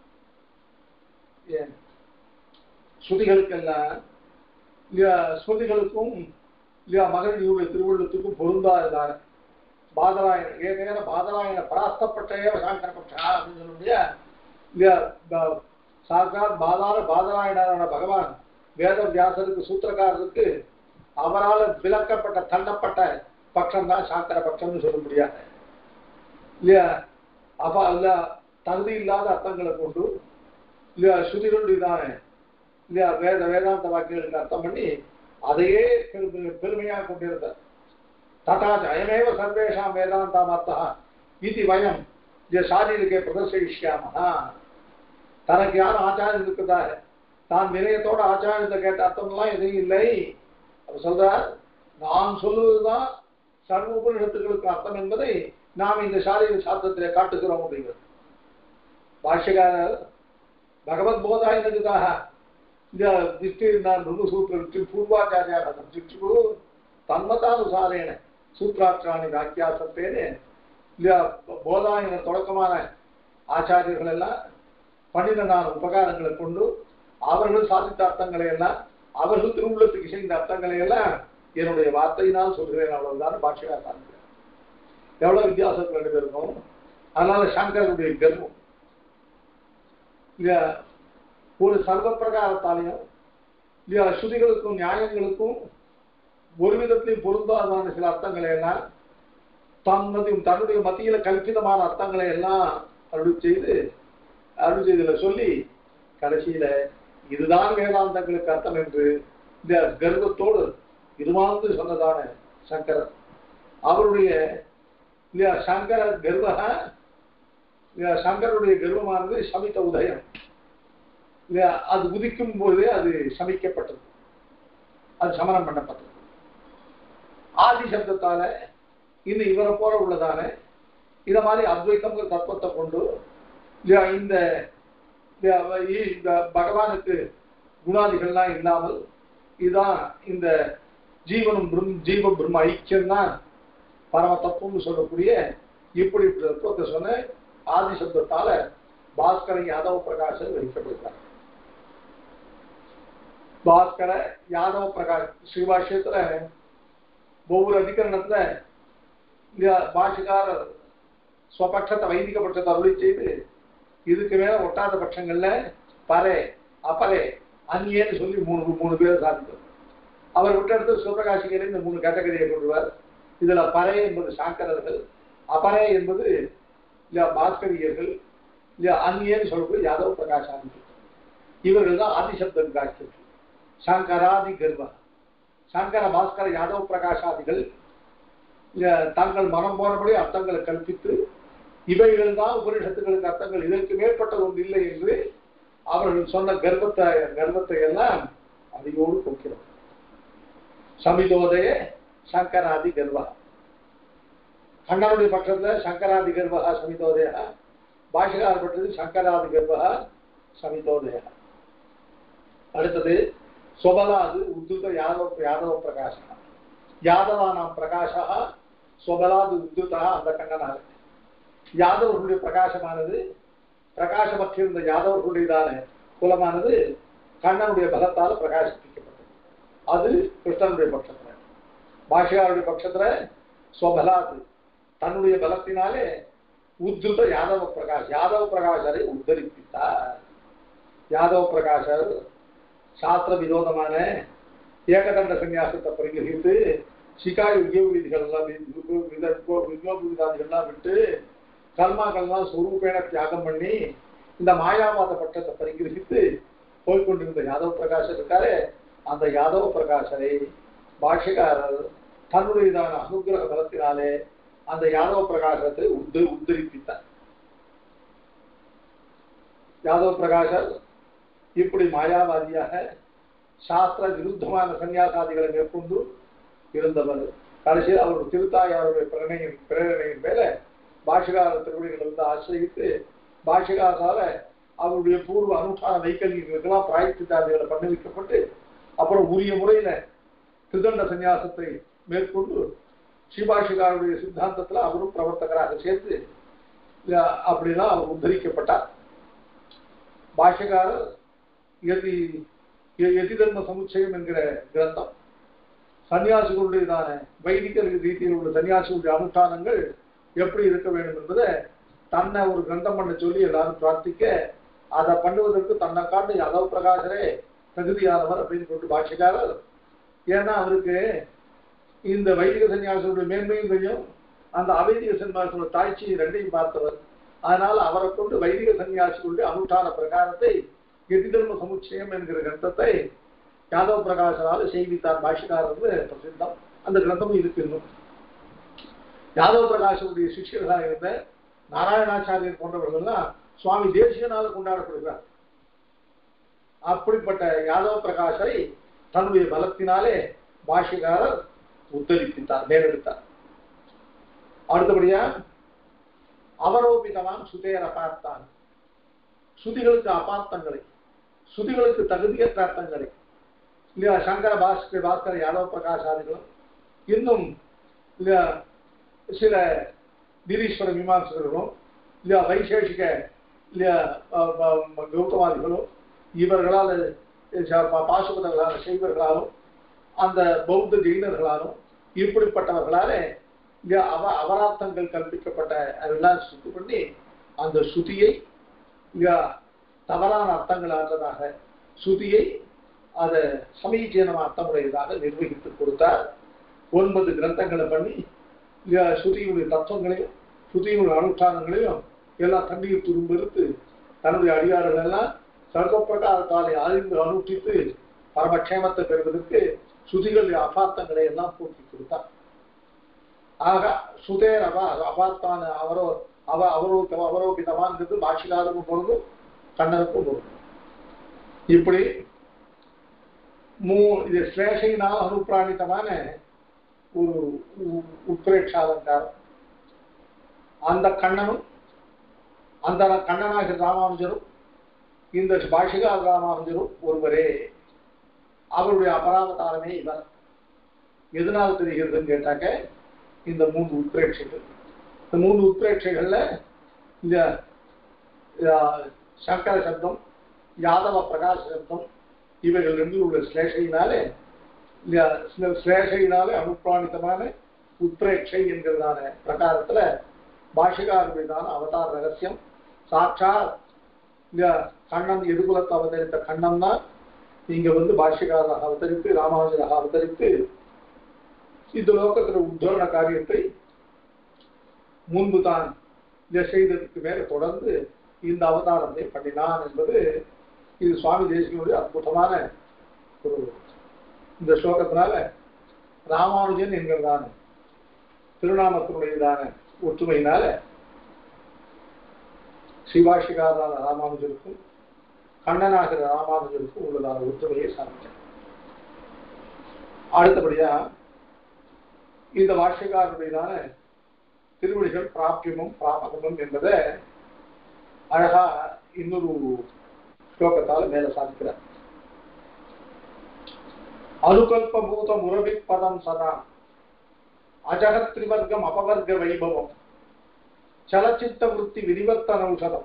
A: ஸ்ருதிகளுக்கெல்லாம் இல்லையா ஸ்ருதிகளுக்கும் இல்லையா மகளிருடைய திருவள்ளத்துக்கும் பொருந்தாததான பாதராயண ஏதேன பாதராயண பராஸ்தப்பட்டே சாங்கரபட்சா அப்படின்னு சொல்ல முடியா இல்லையா சாக்காத் பாதார பாதராயணரான பகவான் வேத வியாசருக்கு சூத்திரக்காரருக்கு அவரால் விளக்கப்பட்ட தள்ளப்பட்ட பட்சம் தான் சாக்கர பட்சம்னு சொல்ல முடியாது இல்லையா அப்ப இல்ல தகுதி இல்லாத அர்த்தங்களை கொண்டு இல்லையா ஸ்ருதிகளுடையதான இல்லையா வேத வேதாந்த வாக்கியங்களுக்கு அர்த்தம் பண்ணி அதையே பெருமை பெருமையாக கொண்டிருந்தார் ததாச்ச அயமேவ சர்வேஷாம் வேதாந்தாம் அர்த்தா இது வயம் சாரீரிகை பிரதர்ஷயிஷ்யாமஹா தனக்கு யாரும் ஆச்சாரம் இருக்கிறதாக தான் வினயத்தோட ஆச்சாரியத்தை கேட்ட அர்த்தம்லாம் எதுவும் இல்லை அவர் சொல்றார் நான் சொல்லுவதுதான் சர்வ உபநிடத்துகளுக்கு அர்த்தம் என்பதை நாம் இந்த சாரீர சாஸ்திரத்திலே காட்டுகிறோம் அப்படிங்கிறது பாஷ்யக்காரர் பகவத் போதாயனதுக்காக இந்த திஷ்டி நான் ருணு சூத்திர பூர்வாச்சாரியாக சப்ஜிக்ஷு தன்மதானுசாரேன சூத்ராட்சாணி வாக்கியாசத்தேனே இல்லையா போதாயன தொடக்கமான ஆச்சாரியர்கள் எல்லாம் பன்னிரெண்டான உபகாரங்களை கொண்டு அவர்கள் சாதித்த அர்த்தங்களை எல்லாம் அவர்கள் திருவுள்ளத்துக்கு செய்த அர்த்தங்களை எல்லாம் என்னுடைய வார்த்தையினால் சொல்கிறேன் அவ்வளவுதான் பாஷையா சாதிக்கிறேன் எவ்வளவு வித்தியாசத்தில் ரெண்டு பேருக்கும் அதனால சங்கருடைய கர்வம் இல்லையா ஒரு சர்வ பிரகாரத்தாலையும் இல்லையா ஸ்ருதிகளுக்கும் நியாயங்களுக்கும் ஒரு விதத்திலையும் பொருந்தாதான சில அர்த்தங்களை எல்லாம் தன்னதையும் தன்னுடைய மத்தியில கல்பிதமான அர்த்தங்களை எல்லாம் அருள் செய்து அருள் செய்தல சொல்லி கடைசியில இதுதான் வேதாந்தங்களுக்கு அர்த்தம் என்று இந்த கர்வத்தோடு இதுவாந்து சொன்னதான சங்கரர் அவருடைய இல்லையா சங்கர கர்வக இல்லையா சங்கருடைய கர்வமானது சமித்த உதயம் இல்லையா அது உதிக்கும் போதே அது சமிக்கப்பட்டது அது சமனம் பண்ணப்பட்டது ஆதி சப்தத்தால இன்னும் இவரை போல உள்ளதான இத மாதிரி அத்வைத்தங்கிற தத்துவத்தை கொண்டு இல்லையா இந்த இல்லையா, இ- இந்த பகவானுக்கு குணாதிகள்லாம் இல்லாமல் இதுதான் இந்த ஜீவனும் பிரம் ஜீவ பிரம்ம ஐக்கியம் தான் பரம தத்துவம்னு சொல்லக்கூடிய இப்படி இப்படி தத்துவத்தை சொன்ன ஆதி சப்தத்தால பாஸ்கர யாதவ பிரகாசர் வைக்கப்படுகிறார் பாஸ்கர யாதவ பிரகாஷ் ஸ்ரீபாஷ்யத்துல ஒவ்வொரு அதிகரணத்துல இந்த பாஷிகாரர் ஸ்வபட்சத்தை வைதிக பட்சத்தை அருளி செய்து இதுக்கு மேல ஒட்டாத பட்சங்கள்ல பரே அபரே அந்நியன்னு சொல்லி மூணு மூணு பேர் சாதிக்கும் அவர் விட்டெடுத்து சிவபிரகாசிகரை இந்த மூணு கேட்டகரியை கொண்டுவார் இதுல பரே என்பது சாங்கரர்கள் அபரே என்பது இல்ல பாஸ்கரியர்கள் இல்ல அந்நியன்னு சொல்லக்கூடிய யாதவ பிரகாசாதிகள் இவர்கள் தான் ஆதிசப்தம் காட்சிகள் சாங்கராதி கர்வ சாங்கர பாஸ்கர யாதவ பிரகாசாதிகள் இல்ல தங்கள் மனம் போனபடி அர்த்தங்களை கற்பித்து இவைகள் தான் உபனிஷத்துகளுக்கு அர்த்தங்கள் இதற்கு மேற்பட்டது ஒன்று இல்லை என்று அவர்கள் சொன்ன கர்ப்பத்தை கர்ப்பத்தை எல்லாம் அதையோடு போக்கிறோம் சமிதோதய சங்கராதி கர்வா கண்ணனுடைய பட்சத்துல சங்கராதி கர்வா சமிதோதய பாஷகார பட்சத்தில் சங்கராதி கர்வா சமிதோதய அடுத்தது சொபலாது உத்துத யாதவ யாதவ பிரகாச யாதவானாம் பிரகாசா சொபலாது உத்துதா அந்த கண்ணனாக யாதவர்களுடைய பிரகாசமானது பிரகாசமற்றிருந்த யாதவர்களுடையதான குலமானது கண்ணனுடைய பலத்தால் பிரகாசிப்பிக்கப்பட்டது அது கிருஷ்ணனுடைய பட்சத்துல பாஷிகாருடைய பட்சத்துல ஸ்வபலாது தன்னுடைய பலத்தினாலே உத்ருத யாதவ பிரகாஷ் யாதவ பிரகாஷரை உத்தரிப்பித்தார் யாதவ பிரகாஷர் சாஸ்திர விரோதமான ஏகதண்ட சன்னியாசத்தை பரிகரித்து சிகாய் உத்தியோக விதிகள்லாம் வித்யோக விதாதிகள்லாம் விட்டு கர்மாக்கள்லாம் சொரூபேன தியாகம் பண்ணி இந்த மாயாவாத பட்டத்தை பரிகிரகித்து போய்கொண்டிருந்த யாதவ பிரகாஷர் இருக்காரே அந்த யாதவ பிரகாஷரை பாஷ்யக்காரர் தன்னுடையதான அனுகிரக பலத்தினாலே அந்த யாதவ பிரகாசத்தை உத்து உத்தரிப்பித்தார் யாதவ பிரகாஷர் இப்படி மாயாவாதியாக சாஸ்திர விருத்தமான சன்னியாசாதிகளை மேற்கொண்டு இருந்தவர் கடைசியில் அவருடைய திருத்தாயாருடைய பிரணையின் பிரேரணையின் மேல பாஷகார திருவடிகள் வந்து ஆசிரியத்து பாஷகாரால அவருடைய பூர்வ அனுஷ்டான வைக்கல்யங்களுக்கெல்லாம் பிராயத்திட்டாதிகளை பண்ணி வைக்கப்பட்டு அப்புறம் உரிய முறையில திருதண்ட சந்நியாசத்தை மேற்கொண்டு ஸ்ரீபாஷிகாருடைய சித்தாந்தத்துல அவரும் பிரவர்த்தகராக சேர்த்து அஹ் அப்படிலாம் அவர் உத்தரிக்கப்பட்டார் பாஷகாரர் எதி எதி தர்ம சமுச்சயம் என்கிற கிரந்தம் சன்னியாசிகளுடையதான வைதிக ரீதியில் உள்ள சன்னியாசிகளுடைய அனுஷ்டானங்கள் எப்படி இருக்க வேண்டும் என்பதை தன்னை ஒரு கிரந்தம் பண்ண சொல்லி எல்லாரும் பிரார்த்திக்க அதை பண்ணுவதற்கு தன்னை காட்டு யாதவ பிரகாசரே தகுதியானவர் அப்படின்னு சொல்லிட்டு பாஷிக்காரர் ஏன்னா அவருக்கு இந்த வைதிக சன்னியாசிகளுடைய மேன்மையும் தெரியும் அந்த அவைதிக சன்னியாசியோட தாய்ச்சியை ரெண்டையும் பார்த்தவர் அதனால் அவரை கொண்டு வைதிக சன்னியாசிகளுடைய அனுஷ்டான பிரகாரத்தை எதிர்ம சமுச்சயம் என்கிற கிரந்தத்தை யாதவ பிரகாசரால் செய்வித்தார் பாஷிகாரர் பிரசித்தம் அந்த கிரந்தமும் இருக்கு இன்னும் யாதவ பிரகாசனுடைய சிஷ்யர்களாக இருந்த நாராயணாச்சாரியர் போன்றவர்கள்லாம் சுவாமி தேசிகனால கொண்டாடப்படுகிறார் அப்படிப்பட்ட யாதவ பிரகாஷரை தன்னுடைய பலத்தினாலே பாஷிகாரர் உத்தரிப்பித்தார் நேரெடுத்தார் அடுத்தபடியா அவரோபிதவான் சுதேர பார்த்தான் சுதிகளுக்கு அபார்த்தங்களை சுதிகளுக்கு தகுதியற்ற அர்த்தங்களை இல்லையா சங்கர பாஸ்கர் பாஸ்கர் யாதவ பிரகாஷாதிகளும் இன்னும் இல்லையா சில திரீஸ்வர மீமாம்சகர்களும் இல்லையா வைசேஷிக இல்லையா அஹ், அஹ், கௌதமாதிகளும் இவர்களால் ச- பா- பாசுபதங்களால் செய்வர்களாலும் அந்த பௌத்த ஜெயினர்களாலும் இப்படிப்பட்டவர்களாலே இல்லையா அவ அபரார்த்தங்கள் கற்பிக்கப்பட்ட அதெல்லாம் சுத்தி பண்ணி அந்த சுதியை இல்லையா தவறான அர்த்தங்கள் ஆற்றதாக சுதியை அதை சமீச்சீனமான அர்த்தமுடையதாக நிர்வகித்து கொடுத்தார் ஒன்பது கிரந்தங்களை பண்ணி இல்லையா ஸ்ருதியுடைய தத்துவங்களையும் ஸ்ருதியுடைய அனுஷ்டானங்களையும் எல்லாம் தண்ணீர் துரும்பெடுத்து தன்னுடைய அடியார்கள் எல்லாம் சர்வப்பிரகாரத்தாலே அறிந்து அனுஷ்டித்து பரமக்ஷேமத்தை பெறுவதற்கு சுதிகளுடைய அபார்த்தங்களை எல்லாம் பூர்த்தி கொடுத்தார் ஆக சுதேர் அவ அபார்த்தான அவரோ அவ அவரோக அவரோபிதமான்றது பாஷிகாருக்கும் பொருந்தும் கண்ணனுக்கும் பொருந்தும் இப்படி மூ இது ஸ்லேஷையினால் அனுப்பிராணித்தமான ஒரு உ- உத்ரேட்சாலங்காரம் அந்த கண்ணனும் அந்த கண்ணனாகிற ராமானுஜரும் இந்த பாஷிகார் ராமானுஜரும் ஒருவரே அவருடைய அபராவதாரமே இவர் எதனால் தெரிகிறதுன்னு கேட்டாக்க இந்த மூன்று உத்ரேட்சைகள் இந்த மூன்று உத்ரேட்சைகள்ல இந்த ஆஹ், சங்கர சப்தம் யாதவ பிரகாச சப்தம் இவைகள் ரெண்டும் உள்ள ஸ்லேஷையினாலே இந்த ஸ்ல- ஸ்லேஷையினாலே அனுப்பிராணித்தமான உத்ரேட்சை என்கிறதான பிரகாரத்துல பாஷிகாருடையதான அவதார ரகசியம் சாட்சாத் இந்த கண்ணன் எதுகுலத்தை அவதரித்த கண்ணன் தான் இங்க வந்து பாஷ்யகாராக அவதரித்து ராமானுஜராக அவதரித்து இந்த லோகத்துல உத்தரண காரியத்தை முன்பு தான் இதை செய்ததுக்கு மேல தொடர்ந்து இந்த அவதாரத்தை பண்ணினான் என்பது இது சுவாமி தேசிகனுடைய அற்புதமான ஒரு இந்த ஸ்லோகத்தினால ராமானுஜன் என்கிறதான திருநாமத்தினுடையதான ஒற்றுமையினால சிவாஷிகாரான ராமானுஜருக்கும் கண்ணனாகிற ராமானுஜருக்கும் உள்ளதான ஒற்றுமையை சாதித்தார் அடுத்தபடியா இந்த பாஷ்யக்காரருடையதான திருவடிகள் பிராபியமும் பிராபகமும் என்பதை அழகா இன்னொரு ஸ்லோகத்தால மேல சாதிக்கிறார் அனுகல்பூத முரபி பதம் சதா அஜகத் திரிவர்க்கம் அபவர்க்க வைபவம் சலச்சித்த விருத்தி விரிவர்த்தனௌஷதம்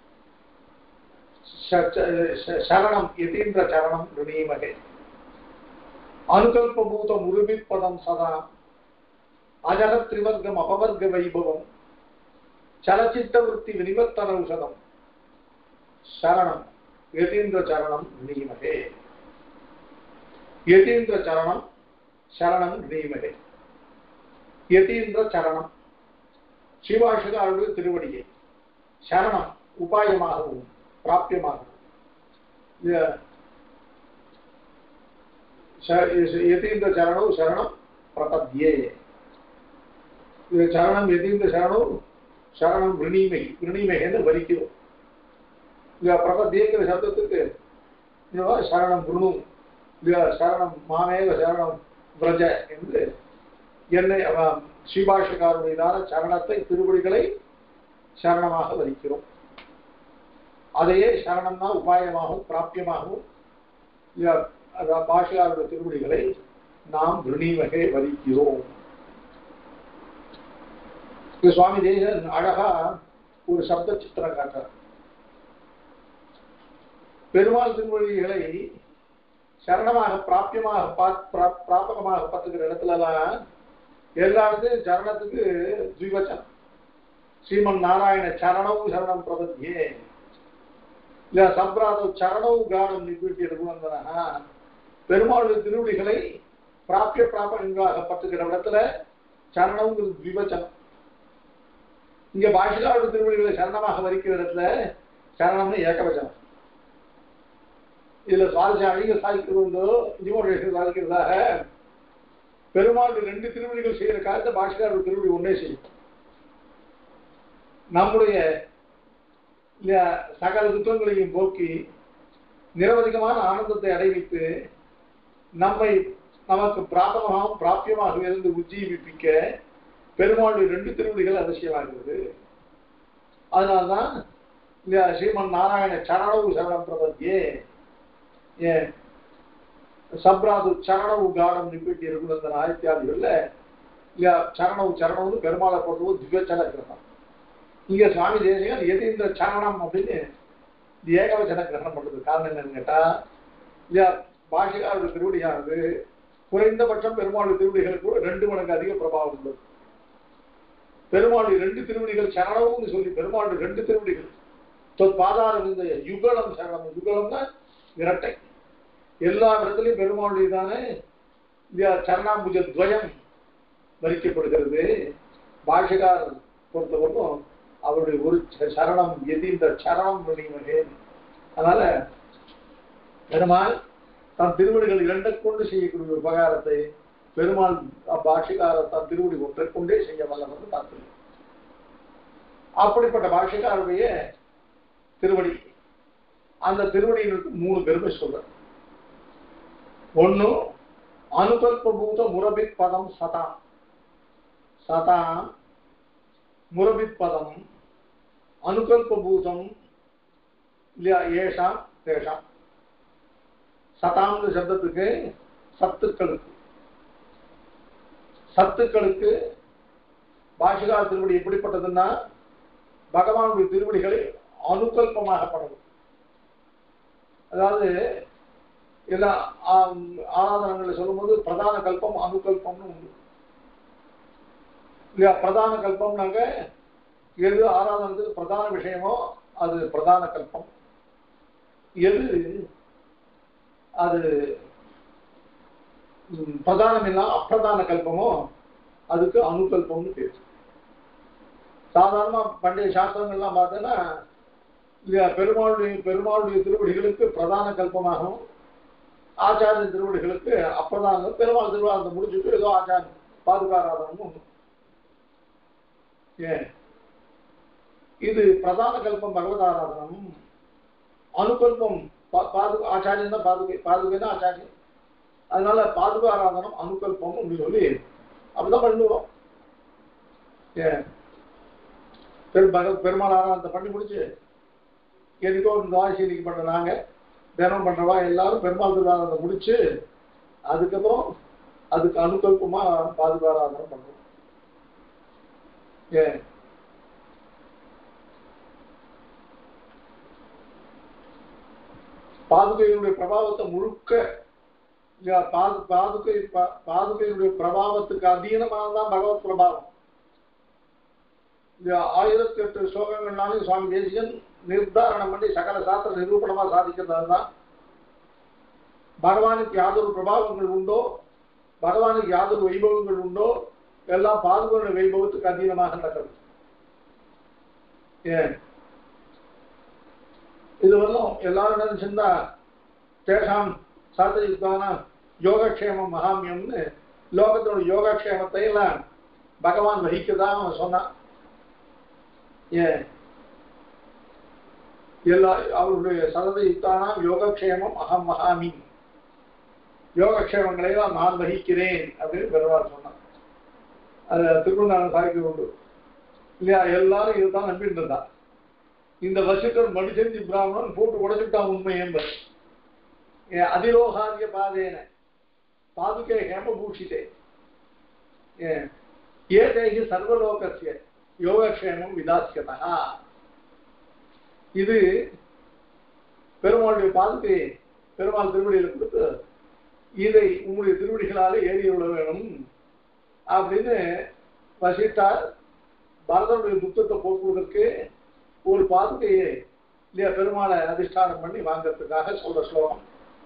A: ச- ச- சரணம் யதீந்திர சரணம் ருணீமகே அனுகல்பூத முருபிப்பதம் சதா அஜகத் திரிவர்க்கம் அபவர்க்க வைபவம் சலச்சித்த விருத்தி வினிவர்த்தனௌஷதம் சரணம் யதீந்திர சரணம் ருணீமகே யதீந்திர சரணம் சரணம் ருணீமகே யதீந்திர சரணம் சிவாஷகாருடைய திருவடியை சரணம் உபாயமாகவும் பிராபியமாகவும் இது ச- இது யதீந்திர சரணம் சரணம் பிரபத்யே இது சரணம் யதீந்திர சரணம் சரணம் விரணீமை விரணீமைன்னு வரிக்கிறோம் இந்த பிரபத்தியங்கிற சப்தத்துக்கு இதுவா சரணம் குரு இது சரணம் மாமேக சரணம் விரஜ என்று என்னை அவ- ஸ்ரீபாஷகாருடையதான சரணத்தை திருவடிகளை சரணமாக வரிக்கிறோம் அதையே சரணம்னா உபாயமாகவும் பிராபியமாகவும் இல்ல- அத- பாஷகாருடைய திருவடிகளை நாம் விருணீவகை வரிக்கிறோம் இது சுவாமி தேசன் அழகா ஒரு சப்த சித்திரம் காட்டுறார் பெருமாள் திருமொழிகளை சரணமாக பிராபியமாக பா- பிரா- பிராபகமாக பார்த்துக்கிற இடத்துலலாம் எல்லா இடத்துலையும் சரணத்துக்கு துவிவச்சனம் ஸ்ரீமன் நாராயண சரணம் சரணம் பிரபத்தியே இல்ல சம்பிராதம் சரணம் கானம் நிகழ்ச்சி ரகுவந்தனா பெருமாளுடைய திருவடிகளை பிராபிய பிராபகங்களாக பட்டுக்கிற இடத்துல சரணம்ங்கிறது துவிவச்சனம் இங்க பாஷிகாவுடைய திருவடிகளை சரணமாக வரிக்கிற இடத்துல சரணம்னு ஏகவச்சனம் இதுல சுவாரஸ்யம் அதிக சாதிக்கிறது உண்டோ இனிமோடேஷன் சாதிக்கிறதாக பெருமாளுடைய ரெண்டு திருவடிகள் செய்யற காலத்தை பாஷிகாரோட திருவடி ஒன்னே செய்யும் நம்முடைய இல்ல, சகல துக்கங்களையும் போக்கி நிரவதிகமான ஆனந்தத்தை அடைவித்து நம்மை நமக்கு பிராபகமாகவும் பிராபியமாக இருந்து உஜ்ஜீவிப்பிக்க பெருமாளுடைய ரெண்டு திருவடிகள் அவசியமாகிறது அதனால்தான் இந்த ஸ்ரீமன் நாராயண சரணவு சரணம் பிரபத்தியே ஏன் சப்ராது சரணவு காடம் நிப்பிட்டி ரகுநந்தன் ஆதித்யாதிகள்ல இல்ல சரணவு சரணவுன்னு பெருமாளை பொறுத்தவரை திவ்யச்சன கிரகம் இங்க சுவாமி தேசிகன் எது இந்த சரணம் அப்படின்னு இந்த ஏகவச்சன கிரகணம் பண்றது காரணம் என்னன்னு கேட்டா இல்ல பாஷிகாரோட திருவடியானது குறைந்தபட்சம் பெருமாளுடைய திருவடிகளுக்கு கூட ரெண்டு மடங்கு அதிக பிரபாவம் உள்ளது பெருமாளுடைய ரெண்டு திருவடிகள் சரணம்னு சொல்லி பெருமாளுடைய ரெண்டு திருவடிகள் தொத் பாதாரம் இந்த யுகலம் சரணம் யுகலம்னா இரட்டை எல்லா இடத்துலையும் பெருமாளுடையதான இந்த சரணாம்புஜ துவயம் வரிக்கப்படுகிறது பாஷகார் பொறுத்தவரைக்கும் அவருடைய ஒரு ச- சரணம் எது இந்த சரணம் பண்ணிமகே அதனால பெருமாள் தன் திருவடிகள் இரண்டை கொண்டு செய்யக்கூடிய உபகாரத்தை பெருமாள் பாஷிகாரர் தன் திருவடி ஒன்றை கொண்டே செய்ய வல்லவர் தாத்பரியம் அப்படிப்பட்ட பாஷிகாருடைய திருவடி அந்த திருவடியினுக்கு மூணு பெருமை சொல்றார் ஒண்ணு அனுகல்பூத முரபித் பதம் சதா சதா முரபித் பதம் அனுகல்பூதம் இல்லையா ஏஷாம் தேஷாம் சதாம்னு சப்தத்துக்கு சத்துக்களுக்கு சத்துக்களுக்கு பாஷிகா திருவடி எப்படிப்பட்டதுன்னா பகவானுடைய திருவடிகளை அனுகல்பமாக படணும் அதாவது எல்லா ஆம், ஆராதனங்களை சொல்லும்போது பிரதான கல்பம் அனுகல்பம்னு உண்டு இல்லையா பிரதான கல்பம்னாங்க எது ஆராதனத்துக்கு பிரதான விஷயமோ அது பிரதான கல்பம் எது அது ம், பிரதானம் இல்ல அப்பிரதான கல்பமோ அதுக்கு அனுகல்பம்னு பேர் சாதாரணமா பண்டைய சாஸ்திரங்கள்லாம் பார்த்தோன்னா இல்லையா பெருமாளுடைய பெருமாளுடைய திருவடிகளுக்கு பிரதான கல்பமாகவும் ஆச்சாரிய திருவடிகளுக்கு அப்பிரதான பெருமாள் திருவாரத்தை முடிச்சுட்டு ஏதோ ஆச்சாரிய பாதுகாராதனமும் ஒண்ணு ஏன் இது பிரதான கல்பம் பகவதாராதனம் அனுகல்பம் பா- பாது ஆச்சாரியன் தான் பாதுகை பாதுகை தான் ஆச்சாரியன் அதனால பாதுகாராதனம் அனுகல்பம் அப்படின்னு சொல்லி அப்படிதான் பண்ணுவோம் ஏன் பெரு பக பெருமாள் ஆராதனத்தை பண்ணி முடிச்சு எதுக்கோ இந்த வாசி இன்னைக்கு பண்ற நாங்க தினம் பண்றவா எல்லாரும் பெருமாள் திருவாரத்தை முடிச்சு அதுக்கப்புறம் அதுக்கு அனுகல்பமா பாதுகாராதனம் பண்றோம் ஏன் பாதுகையினுடைய பிரபாவத்தை முழுக்க இல்லையா, பாது பாதுகை பா- பாதுகையினுடைய பிரபாவத்துக்கு அதீனமானதான் பகவத் பிரபாவம் இந்த ஆயிரத்தி எட்டு ஸ்லோகங்கள்னாலும் சுவாமி தேசிகன் நிர்தாரணம் பண்ணி சகல சாஸ்திர நிரூபணமா சாதிக்கிறது தான் பகவானுக்கு யாதொரு பிரபாவங்கள் உண்டோ பகவானுக்கு யாதொரு வைபவங்கள் உண்டோ எல்லாம் பாதுகான வைபவத்துக்கு அதீனமாக நடக்கிறது ஏன் இது வரலும் எல்லாரும் நினைச்சிருந்தா தேசாம் சாத்திரிக்கான யோகக்ஷேமம் மகாமியம்னு லோகத்தோட யோகக்ஷேமத்தை எல்லாம் பகவான் வகிக்கதான் அவன் சொன்னான் ஏன் எல்லா அவருடைய சதத யுக்தானாம் யோகக்ஷேமம் அகம் மகாமி யோகக்ஷேமங்களை எல்லாம் நான் வகிக்கிறேன் அப்படின்னு பெருமாள் சொன்னான் அது திருவண்ணாமலை சாய்க்கு உண்டு இல்லையா எல்லாரும் இதுதான் நம்பிட்டு இருந்தா இந்த வசிக்கர் மடிசெஞ்சி பிராமணன் போட்டு உடைச்சுட்டான் உண்மை என்பது ஏ- அதிரோகாரிய பாதேன பாதுகே ஹேமபூஷிதே ஏ, ஏதைகி சர்வலோகசிய யோகக்ஷேமம் விதாசியதா இது பெருமாளுடைய பாதுகை பெருமாள் திருவடியில கொடுத்து இதை உங்களுடைய திருவடிகளாலே ஏறி விட வேணும் அப்படின்னு வசிட்டார் பரதனுடைய துக்கத்தை போக்குவதற்கு ஒரு பாதுகையை இல்லையா பெருமாளை அதிஷ்டானம் பண்ணி வாங்கறதுக்காக சொல்ற ஸ்லோகம்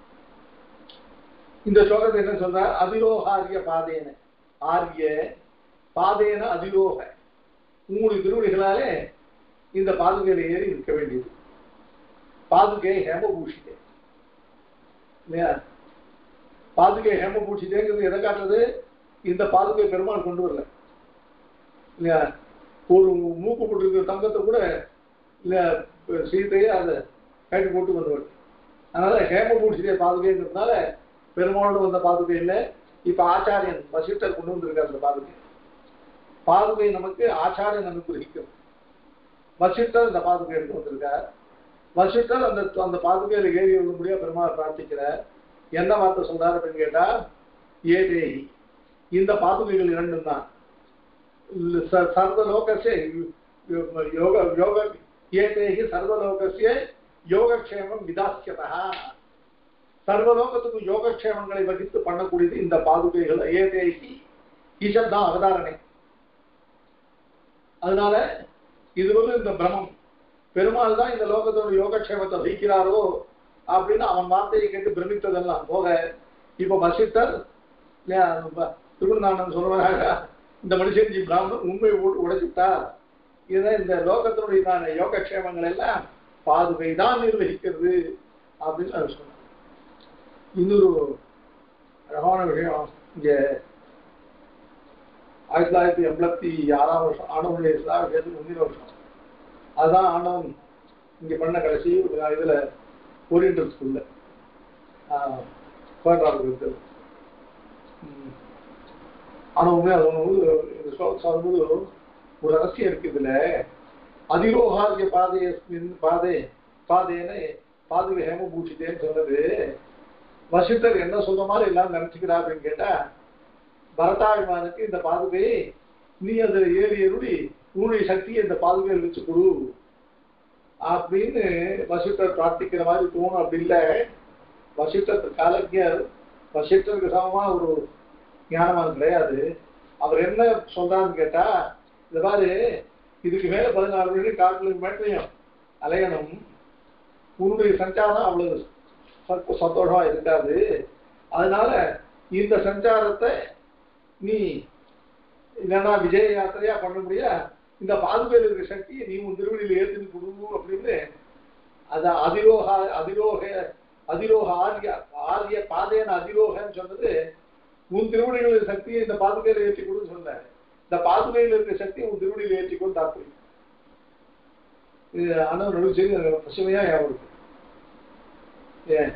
A: இந்த ஸ்லோகத்தை என்ன சொல்ற அதிரோகாரிய பாதேன ஆரிய பாதேன அதிரோக உங்களுடைய திருவடிகளாலே இந்த பாதுகையில ஏறி இருக்க வேண்டியது பாதுகை ஹேமபூஷிதே இல்லையா பாதுகை ஹேமபூஷிதேங்கிறது எதை காட்டுறது இந்த பாதுகை பெருமாள் கொண்டு வரல இல்லையா ஒரு மூக்கு போட்டிருக்கிற தங்கத்தை கூட இல்ல சீதையே அதை கட்டி போட்டு வந்தவர் அதனால ஹேமபூஷிதே பாதுகைங்கிறதுனால பெருமாளோட வந்த பாதுகை இல்லை இப்ப ஆச்சாரியன் வசிஷ்டர் கொண்டு வந்திருக்கார் அந்த பாதுகை பாதுகை நமக்கு ஆச்சாரியன் அனுகிரகிக்கும் வசிஷ்டர் இந்த பாதுகை எடுத்து வந்திருக்கார் வசிஷ்டர் அந்த அந்த பாதுகையில ஏறி விழும்படியா பெருமாள் பிரார்த்திக்கிறார் என்ன வார்த்தை சொல்றாரு அப்படின்னு கேட்டா ஏ தேகி இந்த பாதுகைகள் இரண்டும் தான் ச- சர்வலோகஸ்ய யோக யோக ஏதேகி சர்வலோகஸ்ய யோகக்ஷேமம் விதாசியதா சர்வலோகத்துக்கு யோகக்ஷேமங்களை வகித்து பண்ணக்கூடியது இந்த பாதுகைகள் ஏதேகி ஈசன் தான் அவதாரணை அதனால இது வந்து இந்த பிரமம் பெருமாள் தான் இந்த லோகத்தோட யோகக்ஷேமத்தை வகிக்கிறாரோ அப்படின்னு அவன் வார்த்தையை கேட்டு பிரமித்ததெல்லாம் போக இப்ப வசித்தர் இல்லையா ப- திருவண்ணாமன் சொல்றாங்க இந்த மனுஷன் பிராமணன் உண்மை போட்டு உடைச்சிட்டார் இதை இந்த லோகத்தினுடைய யோகக்ஷேமங்கள் எல்லாம் பாதுகை தான் நிர்வகிக்கிறது அப்படின்னு அவர் சொன்னார் இன்னொரு அழகான விஷயம் இங்கே ஆயிரத்தி தொள்ளாயிரத்தி எண்பத்தி ஆறாம் வருஷம் ஆண்டவனுடைய விஷயத்துக்கு முந்தின வருஷம் அதுதான் ஆண்டவன் இங்கே பண்ண கடைசி இதில் ஓரியன்டல் ஸ்கூலில் கோயம்புத்தூர் இருக்குது ஆனால் உண்மையாக அது ஒன்று இந்த ஸ்லோகம் சார்ந்தது ஒரு ரகசியம் இருக்கு இதுல அதிரோகாரிய பாதையஸ்மின் பாதே பாதேன பாதுகை ஹேமபூஷிதேன்னு சொன்னது வசிட்டர் என்ன சொல்ற மாதிரி எல்லாம் நினைச்சுக்கிறா அப்படின்னு கேட்டா பரதாழ்வானுக்கு இந்த பாதுகை நீ அதுல ஏறி ஏறி உன்னுடைய சக்தியை இந்த பாதுகையில் வச்சு கொடு அப்படின்னு வசிட்டர் பிரார்த்திக்கிற மாதிரி தோணும் அப்படி இல்லை வசிட்டர் காலஜர் வசிட்டருக்கு சமமா ஒரு ஞானமான் கிடையாது அவர் என்ன சொல்றான்னு கேட்டா இந்த மாதிரி இதுக்கு மேல பதினாலு மணி காட்டுல மேட்டையும் அலையணும் உன்னுடைய சஞ்சாரம் அவ்வளவு ச- சந்தோஷமா இருக்காது அதனால இந்த சஞ்சாரத்தை நீ இல்லைன்னா விஜய யாத்திரையா பண்ண முடியா இந்த பாதுகையில் இருக்கிற சக்தியை நீ உன் திருவடியில் ஏற்றுன்னு கொடுக்கணும் அப்படின்னு அது அதிரோக அதிரோக அதிரோக ஆரிய ஆரிய பாதையான அதிரோகன்னு சொன்னது உன் திருவடிகளில் சக்தியை இந்த பாதுகையில் ஏற்றி கொடுன்னு சொன்னார் இந்த பாதுகையில் இருக்கிற சக்தியை உன் திருவடியில் ஏற்றி கொண்டு தாக்கு இது ஆனால் நடுவு சரி எனக்கு பசுமையா ஞாபகம் இருக்கு ஏன்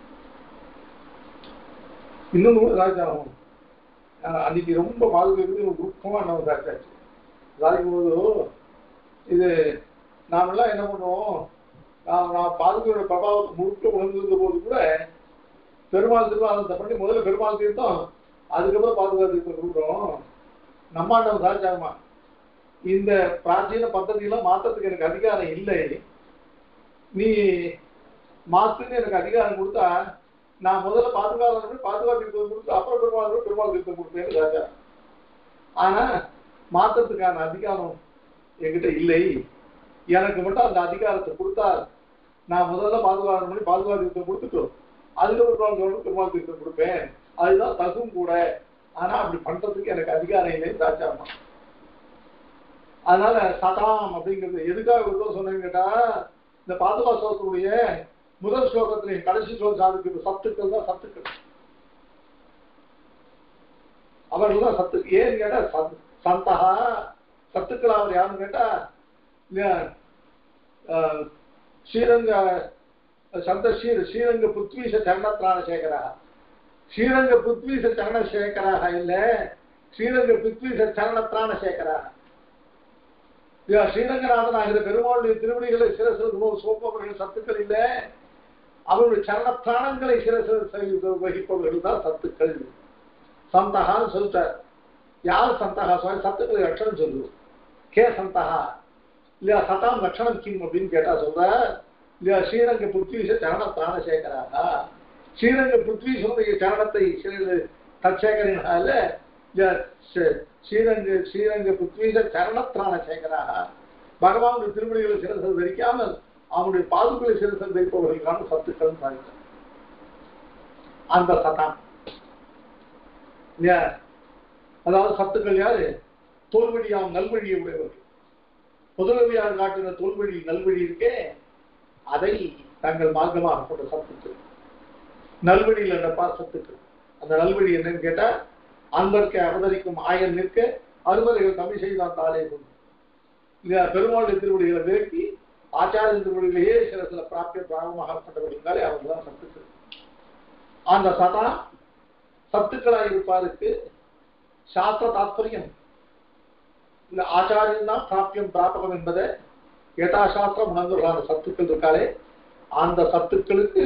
A: இன்னொன்று கூட ராஜாகும் அன்னைக்கு ரொம்ப பாதுகாப்பு குரூப்பமாக நம்ம சாச்சாச்சு சாதிக்கும் போது இது நாமெல்லாம் என்ன பண்ணுவோம் நான் நான் பாதுகையோட பிரபாவத்தை முழுக்க உணர்ந்திருந்த போது கூட பெருமாள் திருவாரத்தை பண்ணி முதல்ல பெருமாள் தீர்த்தம் அதுக்கப்புறம் பாதுகாப்பு தீர்த்தம் கொடுக்குறோம் நம்மாண்டம் சாச்சாகமா இந்த பிராச்சீன பద్ధதியெல்லாம் மாற்றத்துக்கு எனக்கு அதிகாரம் இல்லை நீ மாத்துன்னு எனக்கு அதிகாரம் கொடுத்தா நான் முதல்ல பாதுகாப்பு பாதுகாப்பு தீர்த்தம் கொடுத்து அப்புறம் பெருமாள் பெருமாள் தீர்த்தம் கொடுப்பேன்னு ராஜா ஆனா மாற்றத்துக்கான அதிகாரம் என்கிட்ட இல்லை எனக்கு மட்டும் அந்த அதிகாரத்தை கொடுத்தா நான் முதல்ல பாதுகாப்பு பண்ணி பாதுகாப்பு தீர்த்தம் கொடுத்துட்டோம் அதுக்கப்புறம் பெருமாள் பெருமாள் தீர்த்தம் கொடுப்பேன் அதுதான் தகும் கூட ஆனா அப்படி பண்றதுக்கு எனக்கு அதிகாரம் இல்லைன்னு ராஜாமா அதனால சதாம் அப்படிங்கிறது எதுக்காக இவ்வளவு சொன்னேன்னு கேட்டா இந்த பாதுகா ஸ்லோகத்துடைய முதல் ஸ்லோகத்திலே கடைசி ஸ்லோகம் சாதிக்கிறது சத்துக்கள் தான் சத்துக்கள் அவர்கள் தான் சத்து ஏன்னு கேட்டா சத்- சந்தகா சத்துக்கள் அவர் யாருன்னு கேட்டா இல்லையா, ஆஹ், ஸ்ரீரங்க சந்த ஸ்ரீ ஸ்ரீரங்க புத்வீச சரணத்ராண சேகரா ஸ்ரீரங்க புத்வீச சரண சேகராக இல்ல ஸ்ரீரங்க புத்வீச சரணத்ராண சேகரா ஐயா, ஸ்ரீரங்கநாதன் ஆகிற பெருமாளுடைய திருவடிகளை சிரசில் சோப்பவர்கள் சத்துக்கள் இல்லை அவருடைய சரணப்பிராணங்களை சிரசில் வகிப்பவர்கள் தான் சத்துக்கள் சந்தகான்னு சொல்லிட்டார் யார் சந்தகா சுவாமி சத்துக்களை லட்சணம் சொல்லு கே சந்தகா இல்லையா சதாம் லட்சணம் கிம் அப்படின்னு கேட்டா சொல்ற இல்லையா ஸ்ரீரங்க புத்வீச சரண பிராணசேகராக ஸ்ரீரங்க புத்வீசனுடைய சரணத்தை தற்சேகரினால இல்லையா ஸ்ரீ- ஸ்ரீரங்க ஸ்ரீரங்க புத்வீச சரண பிராணசேகராக பகவானுடைய திருமணிகளை சிறசல் தரிக்காமல் அவனுடைய பாதுகளை சிறசல் தரிப்பவர்களுக்கான சத்துக்கள் சாதித்தார் அந்த சதாம் இல்லையா அதாவது சத்துக்கள் யாரு தோல்வழியாம் நல்வழியை உடையவர்கள் முதலுதவியார் காட்டின தோல்வழி நல்வழி இருக்கே அதை தங்கள் மார்க்கமாக கொண்ட சத்துக்கள் நல்வழியில் நடப்பா சத்துக்கள் அந்த நல்வழி என்னன்னு கேட்டா அன்பர்க்கு அவதரிக்கும் ஆயன் நிற்க அறுவரைகள் தமிழ் செய்தான் தாளே கொண்டு இல்லையா பெருமாளுடைய திருவடிகளை விலக்கி ஆச்சாரிய திருவடிகளையே சில சில பிராப்திய பிராகமாகப்பட்டவர்களாலே அவங்க தான் சத்துக்கள் அந்த சதா சத்துக்களாய் இருப்பாருக்கு சாஸ்திர தாத்பரியம் இந்த ஆச்சாரியன் தான் பிராப்தியம் பிராபகம் என்பதை யதாசாஸ்திரம் உணர்ந்துள்ளான சத்துக்கள் இருக்காளே அந்த சத்துக்களுக்கு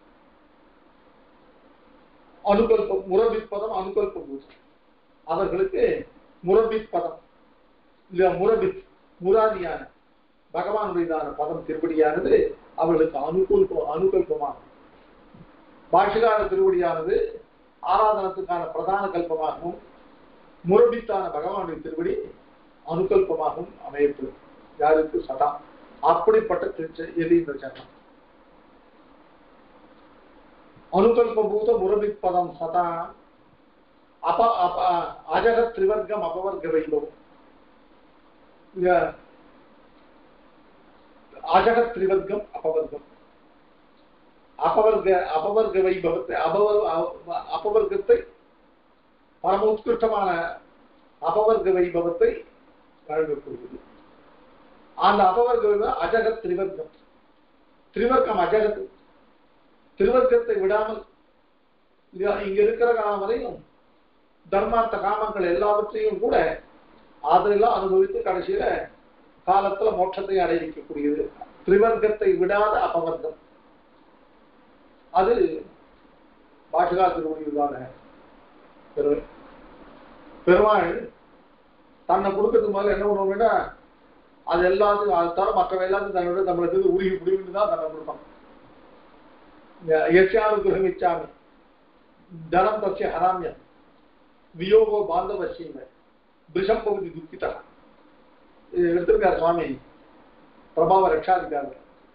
A: அனுகல்பம் முரபிப்பதம் அனுகல்பம் பூஜை அவர்களுக்கு முரபிப்பதம் இல்ல முரபித் முராதியான பகவானுடையதான பதம் திருப்படியானது அவர்களுக்கு அனுகூல்பம் அனுகல்பமாகும் பாஷகார திருவடியானது ஆராதனத்துக்கான பிரதான கல்பமாகவும் முரபித்தான பகவானுடைய திருவடி அனுகல்பமாகவும் அமையப்படும் யாருக்கு சதா அப்படிப்பட்ட திருச்ச- எது இந்த சட்டம் அனுகல்பூத முரபிப்பதம் சதா அப அப அஜக திரிவர்க்கம் அபவர்க்க வைபவம் இங்க அஜக திரிவர்க்கம் அபவர்க்கம் அபவர்க்க அபவர்க்க வைபவத்தை அபவர் அ- அபவர்க்கத்தை பரம உத்கிருஷ்டமான அபவர்க்க வைபவத்தை வழங்கக்கூடியது அந்த அபவர்க்க வைபவம் அஜகத் திரிவர்க்கம் திரிவர்க்கம் அஜகத் திருவர்க்கத்தை விடாமல் இது- இங்க இருக்கிற காலம் வரையும் தர்மார்த்த காமங்கள் எல்லாவற்றையும் கூட அதெல்லாம் அனுபவித்து கடைசியில காலத்துல மோட்சத்தை அடைவிக்கக்கூடியது திரிவர்க்கத்தை விடாத அபவர்க்கம் அது பாஷகா திருவடியில்தான பெருமை பெருமாள் தன்னை கொடுக்கறதுக்கு முதல்ல என்ன பண்ணுவோம்னா அது எல்லாத்தையும் அதை தவிர மற்றவை எல்லாத்தையும் தன்னோட நம்மளுக்கு உருகி புடிவிட்டு தான் தன்னை கொடுப்பாங்க யசியானுகிரகம் இச்சாமி தனம் தஸ்ய ஹராமியம் வியோகோ பாந்தவசியம் விஷம் பகுதி துக்கிதா இது எடுத்திருக்கார் சுவாமி பிரபாவ ரட்சாதிகாரி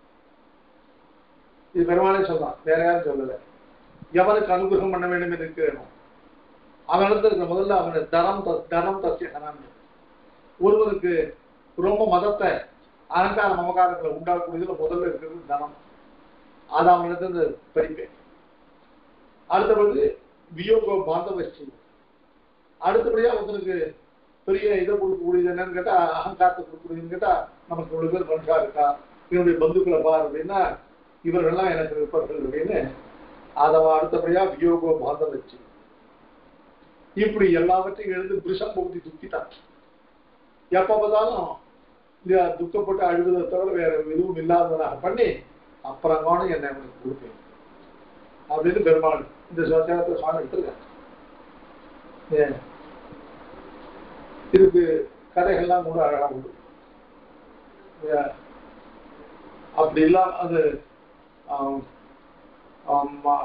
A: இது பெருமானே சொல்றான் வேற யாரும் சொல்லல எவனுக்கு அனுகிரகம் பண்ண வேண்டும் என்று இருக்கிறேனோ அவனிடத்தில் இருக்கிற முதல்ல அவனை தனம் த- தனம் தசிய ஹராமியம் ஒருவனுக்கு ரொம்ப மதத்தை அலங்கார மமகாரங்களை உண்டாக்கக்கூடியதுல முதல்ல இருக்கிறது தனம் அது அவனிடத்துல படிப்பேன் அடுத்தபடி வியோக பாந்தவஸ்டி அடுத்தபடியா ஒருத்தனுக்கு பெரிய இதை கொடுக்கக்கூடியது என்னன்னு கேட்டா அகங்காரத்தை கொடுக்கக்கூடியதுன்னு கேட்டா நமக்கு இவ்வளவு பேர் மனுஷா இருக்கா இவனுடைய பந்துக்களை பார் அப்படின்னா இவர்கள்லாம் எனக்கு இருப்பார்கள் அப்படின்னு அதை அடுத்தபடியா வியோகோ பாந்தவஸ்டி இப்படி எல்லாவற்றையும் எழுந்து புருஷம் பகுதி துக்கிட்டான் எப்ப பார்த்தாலும் இந்த துக்கப்பட்டு அழுவதை தவிர வேற எதுவும் இல்லாதவனாக பண்ணி அப்புறம் காணும் என்னை அவனுக்கு கொடுப்பேன் அப்படின்னு பெருமாள் இந்த சத்தியாகத்தை சுவாமி எடுத்திருக்காங்க ஏன்? இதுக்கு கதைகள்லாம் கூட அழகா உண்டு ஏன்? அப்படி இல்லாம அது ஆம், ஆமா,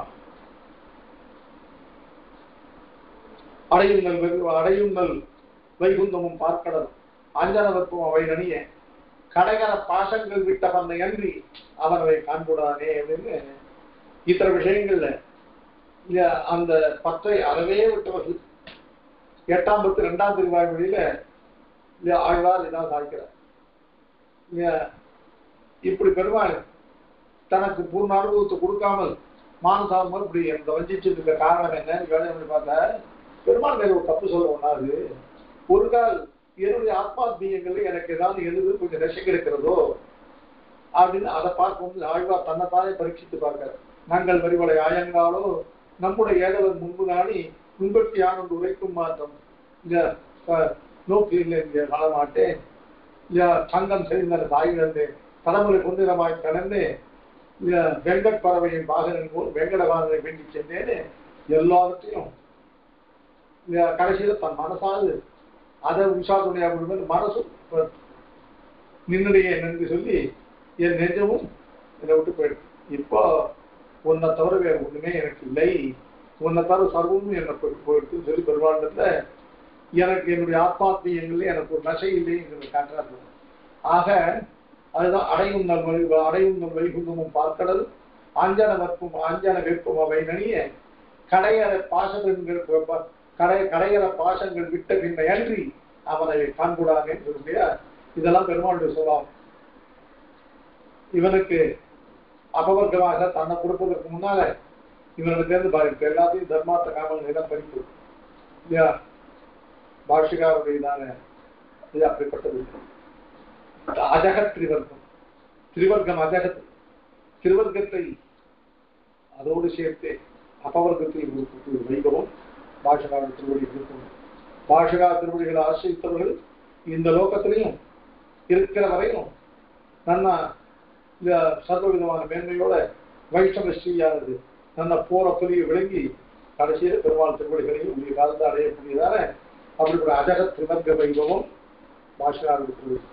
A: அடையுங்கள் வெகு- அடையுங்கள் வைகுந்தமும் பார்க்கடலும் அஞ்சனவர்க்கும் அவை நனிய கடைகர பாசங்கள் விட்ட பண்ண அன்றி அவனவை காண்புடானே அப்படின்னு இத்தனை விஷயங்கள்ல இந்த அந்த பற்றை அறவே விட்டவர்கள் எட்டாம் பத்து ரெண்டாம் திருவாய்மொழியில இந்த ஆழ்வார் இதான் சாய்க்கிறார் இந்த இப்படி பெருமாள் தனக்கு பூர்ண அனுபவத்தை கொடுக்காமல் மானசாமல் இப்படி அந்த வஞ்சிச்சுட்டு இருக்க காரணம் என்னன்னு யோசனை பண்ணி பார்த்தா பெருமாள் மேல ஒரு தப்பு சொல்ல ஒண்ணாது ஒரு கால் என்னுடைய ஆத்மாத்மீயங்கள் எனக்கு ஏதாவது எழுது கொஞ்சம் ரசிக்க இருக்கிறதோ அப்படின்னு அதை பார்க்கும்போது ஆழ்வார் தன்னைத்தானே பரீட்சித்து பார்க்கிறார் நாங்கள் வரிவளை ஆயங்காலோ நம்முடைய ஏதவர் முன்பு நாணி முன்பத்தி ஆனந்து உரைக்கும் மாற்றம் இந்த அஹ், நோக்கு இல்லை இங்கே காணமாட்டேன் இந்த தங்கம் செறிந்த தாயிலிருந்து தலைமுறை கொண்டிரமாய் கடந்து இந்த வெங்கட் பறவையின் பாகனின் போல் வெங்கட பாகனை வேண்டி சென்றேன்னு எல்லாவற்றையும் இந்த கடைசியில தன் மனசாது அதை உஷா துணையா கொடுத்து மனசு நின்னுடைய நன்றி சொல்லி என் நெஞ்சமும் என்னை விட்டு போயிடுது இப்போ உன்னை தவிர வேற ஒண்ணுமே எனக்கு இல்லை உன்னை தவிர சர்வமும் என்னை போய் போயிடுதுன்னு சொல்லி பெருமாண்டத்துல எனக்கு என்னுடைய ஆத்மாத்மீயங்கள்ல எனக்கு ஒரு நசை இல்லைங்கிறது காட்டுறாரு ஆக அதுதான் அடையும் நல் வழி அடையும் நல் வைகுந்தமும் பார்க்கடல் ஆஞ்சன வற்பும் ஆஞ்சன வெப்பம் அவை நனிய கடையற பாசங்கள் கடை கடையற பாசங்கள் விட்ட பின்னை அன்றி அவனை காண்புடாங்கன்னு சொல்லியா இதெல்லாம் பெருமாளுடைய சொல்லாம் இவனுக்கு அபவர்க்கமாக தன்னை கொடுப்பதற்கு முன்னால இவனுக்கு இருந்து பாதிப்பு எல்லாத்தையும் தர்மார்த்த காமங்கள் தான் படிப்பு இல்லையா பாஷிகாருடையதான இது அப்படிப்பட்டது அஜகத் திரிவர்க்கம் திரிவர்க்கம் அஜகத் திருவர்க்கத்தை அதோடு சேர்த்து அபவர்க்கத்தை கொடுக்கக்கூடிய வைபவம் பாஷகார திருவடி இருக்கும் பாஷகா திருவடிகளை ஆசிரித்தவர்கள் இந்த லோகத்திலையும் இருக்கிற வரையும் நன்னா இந்த சர்வ விதமான மேன்மையோட வைஷ்ணவ ஸ்ரீயானது நல்ல போற புலியை விளங்கி கடைசியில பெருமாள் திருவடிகளையும் உரிய காலத்தை அடையக்கூடியதான அப்படிப்பட்ட அஜக திரிவர்க்க வைபவம் பாஷகார திருவடி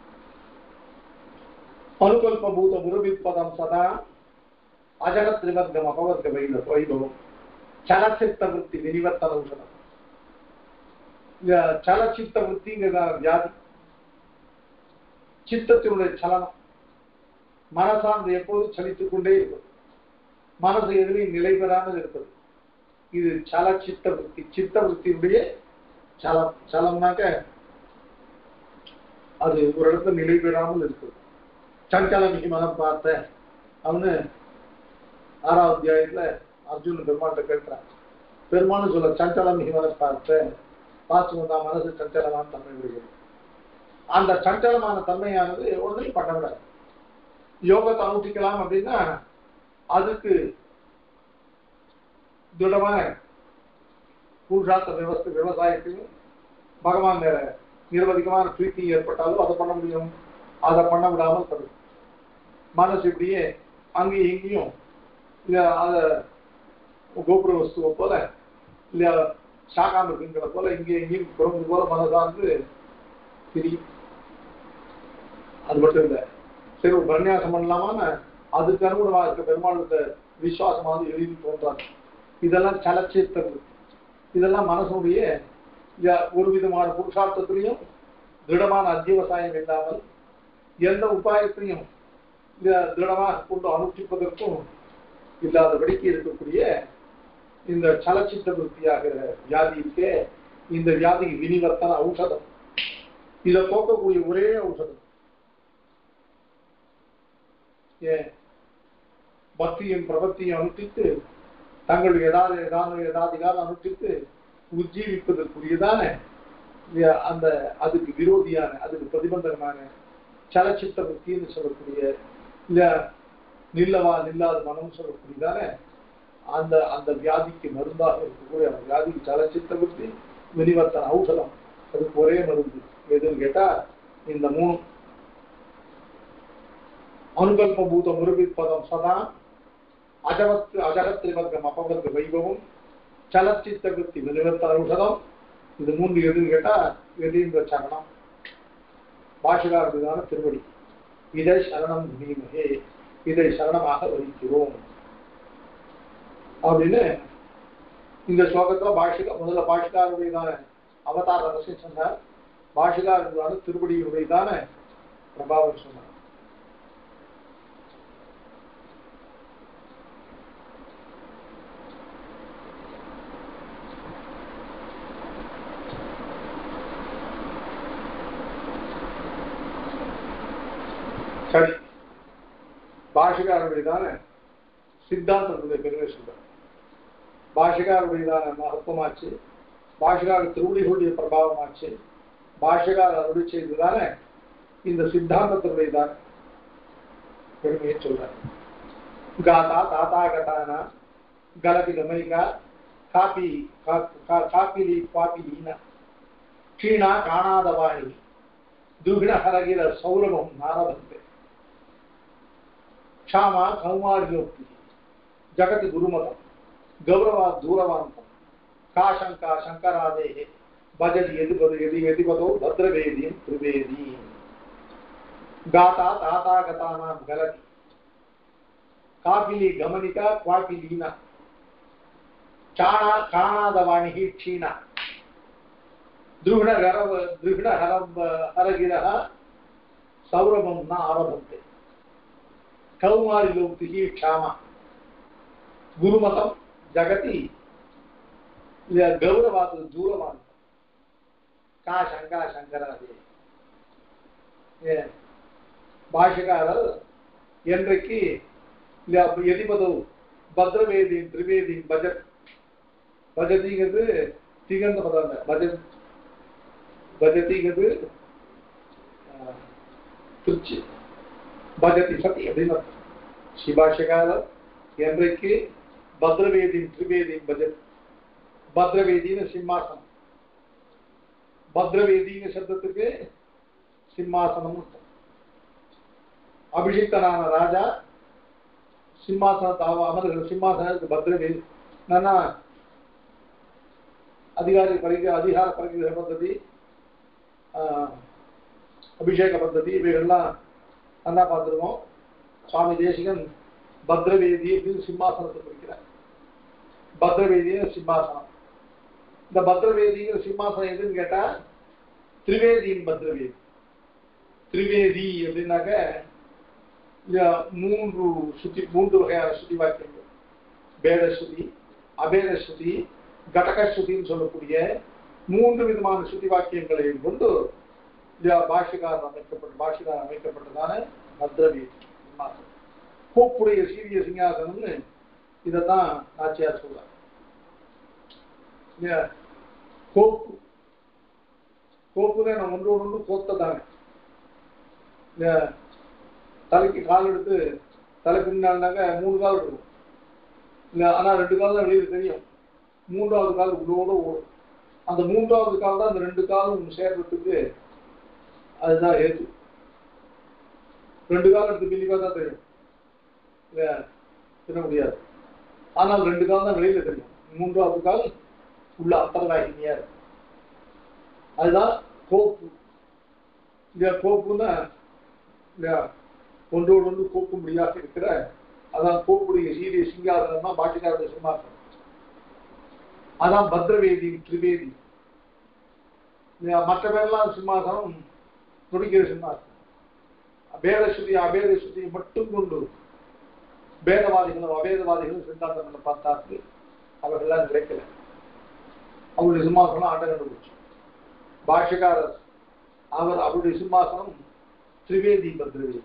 A: அனுகல்ப பூத முருபிப்பதம் சதா அஜக திரிவர்க்கம் அபவர்க்க வைல வைபவம் சலச்சித்த விற்பி வினிவர்த்தன உஷனம் இந்த சலச்சித்த விற்பிங்கிறதான வியாதி சித்தத்தினுடைய சலனம் மனசார்ந்து எப்போதும் சலித்துக் கொண்டே இருப்பது மனசு எதிரையும் நிலை பெறாமல் இருப்பது இது சல சித்த விற்பி சித்த விற்பியுடைய சலம் சலம்னாக்க அது ஒரு இடத்துல நிலை பெறாமல் இருக்குது சஞ்சல மிகமாக பார்த்த அவனு ஆறாவது அத்தியாயத்துல அர்ஜுனன் பெருமாள்கிட்ட கேட்கிறான் பெருமாள்னு சொல்ல சஞ்சலம் மிக மனஸ்தாரத்தை பார்த்து வந்தா மனசு சஞ்சலமான தன்மை விடுகிறது அந்த சஞ்சலமான தன்மையானது ஒன்றையும் பண்ண விடாது யோகத்தை அனுஷ்டிக்கலாம் அப்படின்னா அதுக்கு திடமான புருஷார்த்த விவஸ்த விவசாயத்தையும் பகவான் மேல நிர்வதிகமான பிரீத்தி ஏற்பட்டாலும் அதை பண்ண முடியும் அதை பண்ண விடாமல் தடுக்கும் மனசு இப்படியே அங்கேயும் இங்கேயும் இல்ல அத கோபுர வஸ்துவை போல இல்ல சாகாமிருக்குங்கிற போல இங்கே இங்கேயும் குரங்கு போல மனசார்ந்து திரியும் அது மட்டும் இல்லை சரி ஒரு பன்னியாசம் பண்ணலாமான்னு அதுக்கு அனுகுணமாக இருக்க பெருமாளுக்கு விசுவாசமானது எழுதி தோன்றாது இதெல்லாம் சலச்சித்தம் இதெல்லாம் மனசுடைய ய- ஒரு விதமான புருஷார்த்தத்திலையும் திடமான அத்தியவசாயம் இல்லாமல் எந்த உபாயத்தையும் ய- திடமாக கொண்டு அனுஷ்டிப்பதற்கும் இல்லாதபடிக்கு இருக்கக்கூடிய இந்த சலச்சித்த விருத்தியாகிற வியாதிக்கே இந்த வியாதிக்கு வினிவர்த்தன ஔஷதம் இதை போக்கக்கூடிய ஒரே ஔஷதம் ஏன் பக்தியும் பிரபத்தியும் அனுஷ்டித்து தங்கள் ஏதாவது ஏதாவது ஏதாவது காலம் அனுஷ்டித்து உஜ்ஜீவிப்பதற்குரியதான ய- அந்த அதுக்கு விரோதியான அதுக்கு பிரதிபந்தகமான சலச்சித்த புத்தின்னு சொல்லக்கூடிய இல்ல நில்லவா நில்லாத மனம் சொல்லக்கூடியதான அந்த அந்த வியாதிக்கு மருந்தாக இருக்கக்கூடிய அந்த வியாதிக்கு சலச்சித்த புத்தி வினிவர்த்தன ஔஷதம் அதுக்கு ஒரே மருந்து எதுன்னு கேட்டா இந்த மூணு அனுகல்பூத முருபிப்பதம் சதா அஜவத் அஜகத்திரிவர்க்கம் அப்பவர்க்க வைபவம் சலச்சித்த புத்தி வினிவர்த்தன ஔஷதம் இது மூன்று எதுன்னு கேட்டா எதீந்திர சரணம் பாஷகாரதான திருவடி இதை சரணம் நீமகே இதை சரணமாக வகிக்கிறோம் அப்படின்னு இந்த ஸ்லோகத்துல பாஷிகா முதல்ல பாஷிகாருடையதான அவதார ரகசியம் சொன்னார் பாஷிகாருடையதான திருவடியுடையதான பிரபாவம் சொன்னார் சரி பாஷகாருடையதான சித்தாந்தத்துடைய பெருமை சொல்றார் பாஷகாருடையதான மகத்துவமாச்சு பாஷகார திருவடிகளுடைய பிரபாவமாச்சு பாஷகார் அருளி செய்ததான இந்த சித்தாந்தத்தினுடையதான பெருமையை சொல்றார் காதா தாத்தா கதானா கலபி கமரிகா காப்பி காப்பிலி பாப்பிலீனா க்ஷீணா காணாதவாணி துகிணஹரகிர சௌரபம் நாரபந்தே ಕ್ಷಾಮ ಕೌಮಾರ್ಯೋಕ್ತಿ ಜಗತಿ ಗುರುಮತಂ ಗೌರವ ದೂರವಾಂತಂ ಕಾ ಶಂಕ ಶಂಕರಾದೇಹೆ ಭಜತಿ ಯದಿಪದ ಯದಿ ಯದಿಪದೋ ಭದ್ರವೇದೀಂ ತ್ರಿವೇದೀಂ ಗಾತಾ ತಾತಾಗತಾನಾಂ ಗಲತಿ ಕಾಪಿಲಿ ಗಮನಿಕ ಕ್ವಾಪಿಲೀನ ಚಾಣ ಕಾಣಾದವಾಣಿ ಕ್ಷೀಣ ದೃಢ ಗರವ ದೃಢ ಹರಬ ಹರಗಿರ ಸೌರಭಂ ನ ಆರಭಂತೆ ಕೌಮಾರಿಲೋಕ್ತಿ ಕ್ಷಾಮ ಗುರುಮತಂ ಜಗತಿ ಗೌರವಾದ ದೂರವಾದ ಕಾ ಶಂಕಾ ಶಂಕರಾದಿ பாஷகாரர் என்றைக்கு எதிபதோ பத்ரவேதி திரிவேதி பஜட் பஜதிங்கிறது திகந்த பதம் இல்ல. பஜத் பஜதிங்கிறது ஆஹ், திருச்சி பஜதி சதி அப்படின்னு அர்த்தம். சிபாஷகாரர் என்றைக்கு பத்ரவேதி திரிவேதி பஜத் பத்ரவேதின்னு சிம்மாசனம் பத்ரவேதிங்க சப்தத்துக்கு சிம்மாசனம் அர்த்தம். அபிஷிக்தனான ராஜா சிம்மாசனத்தை அவ- அமர்கிற சிம்மாசனத்துக்கு பத்ரவேதி என்னன்னா அதிகாரி பரிக அதிகார பரிகிற பద్ధதி ஆஹ், அபிஷேக பద్ధதி இவைகள்லாம் நல்லா பார்த்துருவோம் சுவாமி தேசிகன் பத்ரவேதி அப்படின்னு சிம்மாசனத்தை குறிக்கிறார் பத்ரவேதின்னு சிம்மாசனம் இந்த பத்ரவேதிங்கிற சிம்மாசனம் எதுன்னு கேட்டா திரிவேதியின் பத்ரவேதி திரிவேதி அப்படின்னாக்க இந்த மூன்று சுத்தி மூன்று வகையான சுத்தி வாக்கியங்கள் பேத ஸ்ருதி அபேத ஸ்ருதி கடக ஸ்ருதின்னு சொல்லக்கூடிய மூன்று விதமான சுத்தி வாக்கியங்களையும் கொண்டு இந்த பாஷிகார் அமைக்கப்பட்ட பாஷிகார் அமைக்கப்பட்டதான பத்ரவேதி சிம்மாசனம் கோப்புடைய சீரிய சிங்காசனம்னு இதைத்தான் நாச்சியார் சொல்றார் இல்லையா கோப்பு கோப்புதான் நம்ம ஒன்றோடு ஒன்று கோத்ததாங்க இல்லையா தலைக்கு கால் எடுத்து தலை பின்னாங்க மூணு கால் இருக்கும் இல்லை ஆனால் ரெண்டு கால் தான் வெளியில் தெரியும் மூன்றாவது கால் உள்ளோட ஓடும் அந்த மூன்றாவது கால் தான் அந்த ரெண்டு காலும் சேர்றதுக்கு அதுதான் ஏது ரெண்டு கால் எடுத்து பின்னி பார்த்தா தெரியும் இல்லை பின்ன முடியாது ஆனால் ரெண்டு கால் தான் வெளியில தெரியும் மூன்றாவது கால் உள்ள அந்தரவாகினியா இருக்கும் அதுதான் கோப்பு இந்த கோப்புன்னா இந்த ஒன்றோடு ஒன்று கோப்பும்படியாக இருக்கிற அதான் கோப்புடைய சீரிய சிங்காசனம் தான் பாட்டிக்காருடைய சிம்மாசனம் அதான் பத்ரவேதி திரிவேதி இந்த மற்ற பேர்லாம் சிம்மாசனம் துடிக்கிற சிம்மாசனம் பேதஸ்ருதி அபேதஸ்ருதியை மட்டும் கொண்டு பேதவாதிகளும் அபேதவாதிகளும் சித்தாந்தங்களை பார்த்தார்கள் அவர்கள்லாம் கிடைக்கல அவருடைய சிம்மாசனம் ஆண்ட கண்டுபிடிச்சு பாஷகாரர் அவர் அவருடைய சிம்மாசனம் திரிவேதி பத்ரவேதி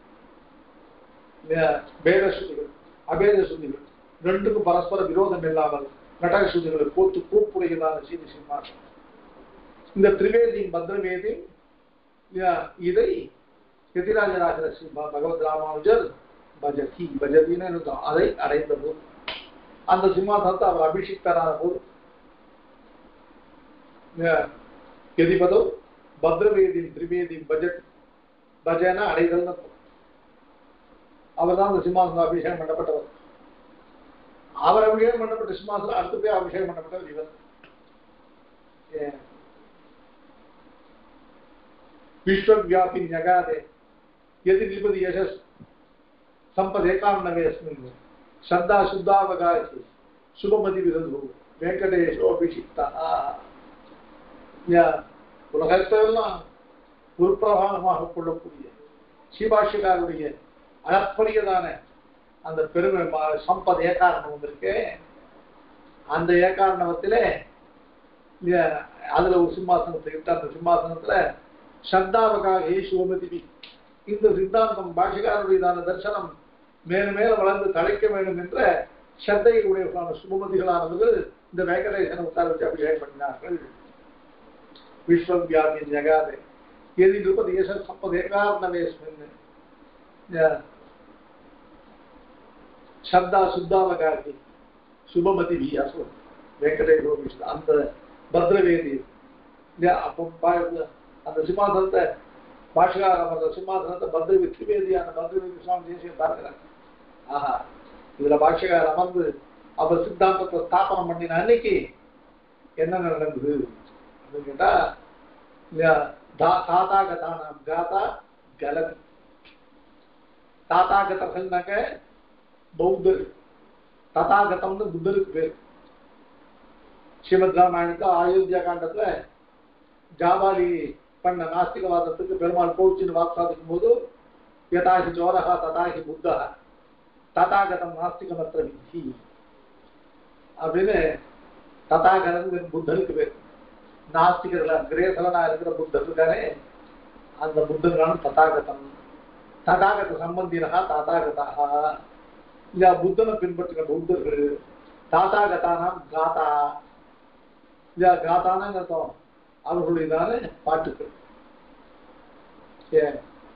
A: பேதஸ்ருதிகள் அபேத சுதிகள் ரெண்டுக்கும் பரஸ்பர விரோதம் இல்லாமல் கடக சுதிகளை கோத்து கூப்புடையதான சீதி சிம்மாசனம் இந்த திரிவேதியின் பத்ரவேதி இதை எதிராஜராகிற ஸ்ரீ ப- பகவத் ராமானுஜர் பஜதி பஜதின்னு இருக்கும் அதை அடைந்த போது அந்த சிம்மாசனத்தை அவர் அபிஷிக்தரான போது எதிபதோ பத்ரவேதியின் திரிவேதி பஜட் பஜன அடைதல்னு அர்த்தம். அவர் தான் அந்த சிம்மாசனம் அபிஷேகம் பண்ணப்பட்டவர் அவர் அபிஷேகம் பண்ணப்பட்ட சிம்மாசனம் அடுத்து போய் அபிஷேகம் பண்ணப்பட்டவர் இவர் ஏ. विश्वव्यापी न्यगादे यदि निपति यशस् सम्पदेकान्नवेऽस्मिन् श्रद्धा शुद्धावगायति சுபமதி விருது வெங்கடேஷோ அபிஷிக்தா உலகத்தெல்லாம் உருப்பிரகாரமாக கொள்ளக்கூடிய ஸ்ரீபாஷ்யக்காருடைய அளப்பரியதான அந்த பெருமை ம- சம்பத் ஏகாரணம் வந்திருக்கு அந்த ஏகாரணவத்திலே இல்லையா, அதுல ஒரு சிம்மாசனத்தை இட்டு அந்த சிம்மாசனத்துல சந்தாவகாக சிவமதி இந்த சித்தாந்தம் பாஷிகாருடையதான தரிசனம் மேலும் மேலும் வளர்ந்து தழைக்க வேண்டும் என்ற ஸ்ரத்தையுடையவர்களான சுபமதிகளானவர்கள் இந்த வெங்கடேசனை உட்கார வச்சு அபிஷேகம் பண்ணினார்கள் விஸ்வவியாபி ஜகாதே எதி நிருபதி ஏச சம்பதேகாரணவேஸ்மின் சப்தா சுத்தாவகாரி சுபமதி வி அசோ வெங்கடேஷோ விஷ்ணு அந்த பத்ரவேதி இல்லையா, அப்போ பா- அந்த சிம்மாசனத்தை பாஷகாரம் அந்த சிம்மாசனத்தை பத்ரவி திரிவேதியான பத்ரவேதி சுவாமி தேசியம் பார்க்கிறாங்க ஆஹா இதுல பாஷகார் அமர்ந்து அவர் சித்தாந்தத்தை ஸ்தாபனம் பண்ணின அன்னைக்கு என்ன நடந்தது அப்படின்னு கேட்டா இல்லையா தா- தாத்தாகதானாம் காதா கலன் தாத்தாகதர்கள்னாக்க பௌத்தர் ததாகதம்னு புத்தருக்கு பேர் ஸ்ரீமத் ராமாயணத்துல அயோத்தியா காண்டத்துல ஜாபாலி பண்ண நாஸ்திகவாதத்துக்கு பெருமாள் கோச்சின்னு வாக்சாதிக்கும் போது யதாகி சோரகா ததாகி புத்தா ததாகதம் நாஸ்திகமற்ற வித்தி அப்படின்னு ததாகதம் புத்தருக்கு பேர் நாஸ்திகர்கள் கிரேசலனா இருக்கிற புத்தர் இருக்காரே அந்த புத்தர்களான ததாகதம் ததாகத சம்பந்தினகா ததாகதாக இல்ல புத்தனை பின்பற்றின புத்தர்கள் தாத்தாகதானாம் காதா இல்ல காதான அர்த்தம் அவர்களுடையதான பாட்டுக்கள் ஏன்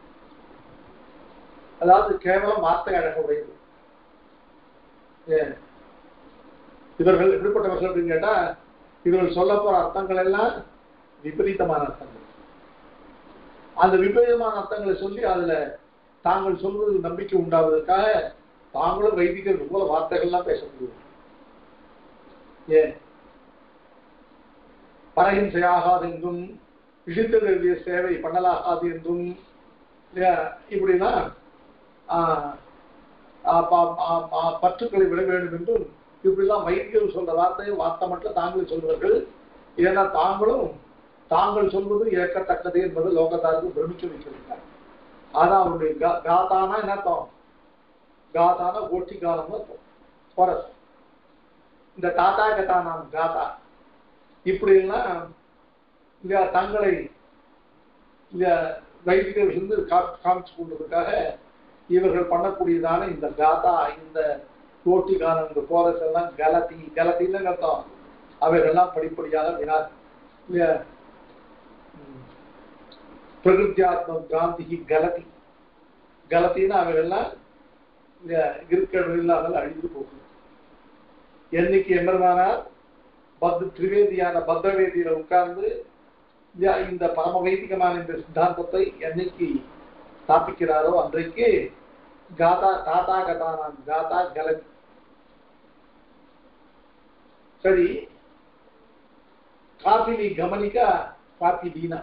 A: அதாவது கேவலம் வார்த்தை அழகுடையது ஏன் இவர்கள் எப்படிப்பட்டவர்கள் அப்படின்னு கேட்டா இவர்கள் சொல்ல போற அர்த்தங்கள் எல்லாம் விபரீதமான அர்த்தங்கள் அந்த விபரீதமான அர்த்தங்களை சொல்லி அதுல தாங்கள் சொல்வது நம்பிக்கை உண்டாவதற்காக தாங்களும் வைதிகர்கள் போல வார்த்தைகள்லாம் பேச முடியும் ஏன் பரஹிம்சையாகாது என்றும் இழித்தல் எழுதிய சேவை பண்ணலாகாது என்றும் இல்லையா, இப்படின்னா ஆஹ், ஆஹ், ப- ஆஹ், ஆஹ், பற்றுக்களை விட வேண்டும் என்றும் இப்படிலாம் வைத்தியர்கள் சொல்ற வார்த்தையை வார்த்தை மட்டும் தாங்களே சொல்வார்கள் ஏன்னா தாங்களும் தாங்கள் சொல்வது ஏற்கத்தக்கது என்பது லோகத்தாருக்கு பிரமிக்க வைக்கிறார் அதான் அவருடைய கா- காதானா என்ன அர்த்தம் காதானா ஓட்டி காலம்னு அர்த்தம் கோரஸ் இந்த தாத்தா கதானாம் காதா இப்படி எல்லாம் இல்லையா தங்களை இல்லையா வைதிகர்கள் வந்து கா- காமிச்சு கொண்டதுக்காக இவர்கள் பண்ணக்கூடியதான இந்த காதா இந்த கோட்டிகான் அந்த கோரஸ் எல்லாம் கலத்தி கலத்தின்னு அர்த்தம் அவைகள்லாம் படிப்படியாக வினா இல்லையா ம். பிரகிருத்தியாத்மம் காந்தி கலதி கலத்தின்னு அவைகள்லாம் இந்த இருக்கிறது இல்லாமல் அழிந்து போகும் என்னைக்கு எம்பெருமானார் பத் திரிவேதியான பத்ரவேதியில உட்கார்ந்து இந்த- இந்த பரம வைதிகமான இந்த சித்தாந்தத்தை என்னைக்கு ஸ்தாபிக்கிறாரோ அன்றைக்கு காதா தாத்தா கதானாம் காதா கலதி சரி காபிலி கமனிக்கா காபிலீனா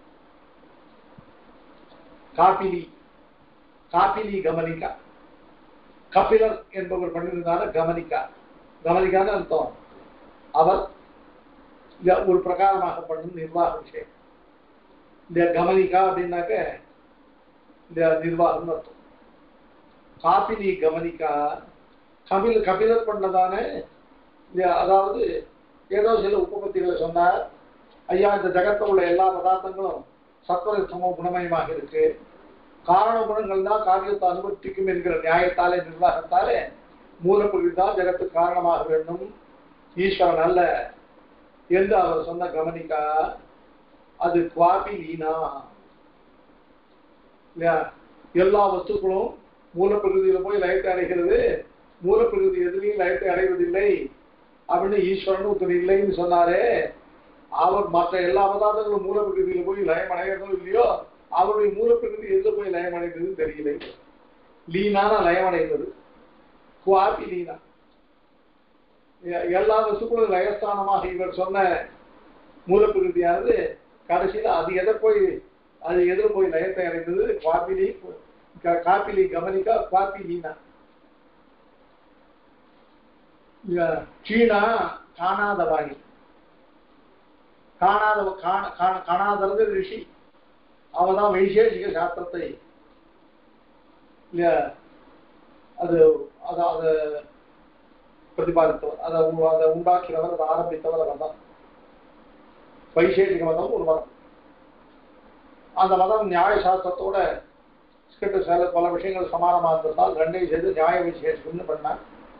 A: காபிலி காபிலி கமனிக்கா கபிலர் என்பவர் பண்ணியிருந்தால கமனிக்கா கமனிக்கான்னு அர்த்தம் அவர் இந்த ஒரு பிரகாரமாக பண்ணும் நிர்வாக விஷயம் இந்த கமனிக்கா அப்படின்னாக்க இந்த நிர்வாகம் அர்த்தம் காபிலி கமனிக்கா கபில் கபிலர் பண்ணதானே இந்த அதாவது ஏதோ சில உபபத்திகளை சொன்னார் ஐயா இந்த ஜகத்தில் உள்ள எல்லா பதார்த்தங்களும் சத்வர சம குணமயமாக இருக்கு காரண குணங்கள் தான் காரியத்தை அனுபவிக்கும் என்கிற நியாயத்தாலே நிர்வாகத்தாலே மூலப்பொருள் தான் ஜகத்துக்கு காரணமாக வேண்டும் ஈஸ்வரன் அல்ல என்று அவர் சொன்ன கவனிக்கா அது குவாபி லீனா இல்லையா எல்லா வஸ்துக்களும் மூலப்பிரகிருதியில போய் லயத்தை அடைகிறது மூலப்பிரகிருதி எதுலையும் லயத்தை அடைவதில்லை அப்படின்னு ஈஸ்வரன் ஒருத்தர் இல்லைன்னு சொன்னாரே அவர் மற்ற எல்லா பதார்த்தங்களும் மூலப்பிரகிருதியில போய் லயம் அடைகிறதோ இல்லையோ அவருடைய மூலப்பிரகிருதி எதுல போய் லயம் அடைந்ததுன்னு தெரியல லீனான லயம் அடைந்தது குவாபி லீனா எ- எல்லா வசுக்களும் லயஸ்தானமாக இவர் சொன்ன மூலப்பிரகிருதியானது கடைசியில அது எதை போய் அது எதிர போய் லயத்தை அடைந்தது குவாபிலி க- காப்பிலி கமனிக்கா குவாபி லீனா இ- சீனா காணாத வாணி காணாத காண காண காணாதது ரிஷி அவதான் வைசேஷிக சாஸ்திரத்தை இல்லையா அது அது அதை பிரதிபாதித்தவர் அதை உ- அதை உண்டாக்கினவர் அதை ஆரம்பித்தவர் அவர் தான் வைசேஷிக மதம் ஒரு மதம் அந்த மதம் நியாய சாஸ்திரத்தோட கிட்ட சில பல விஷயங்கள் சமானமாக இருந்ததால் ரெண்டையும் சேர்த்து நியாய விசேஷம்னு பண்ணார்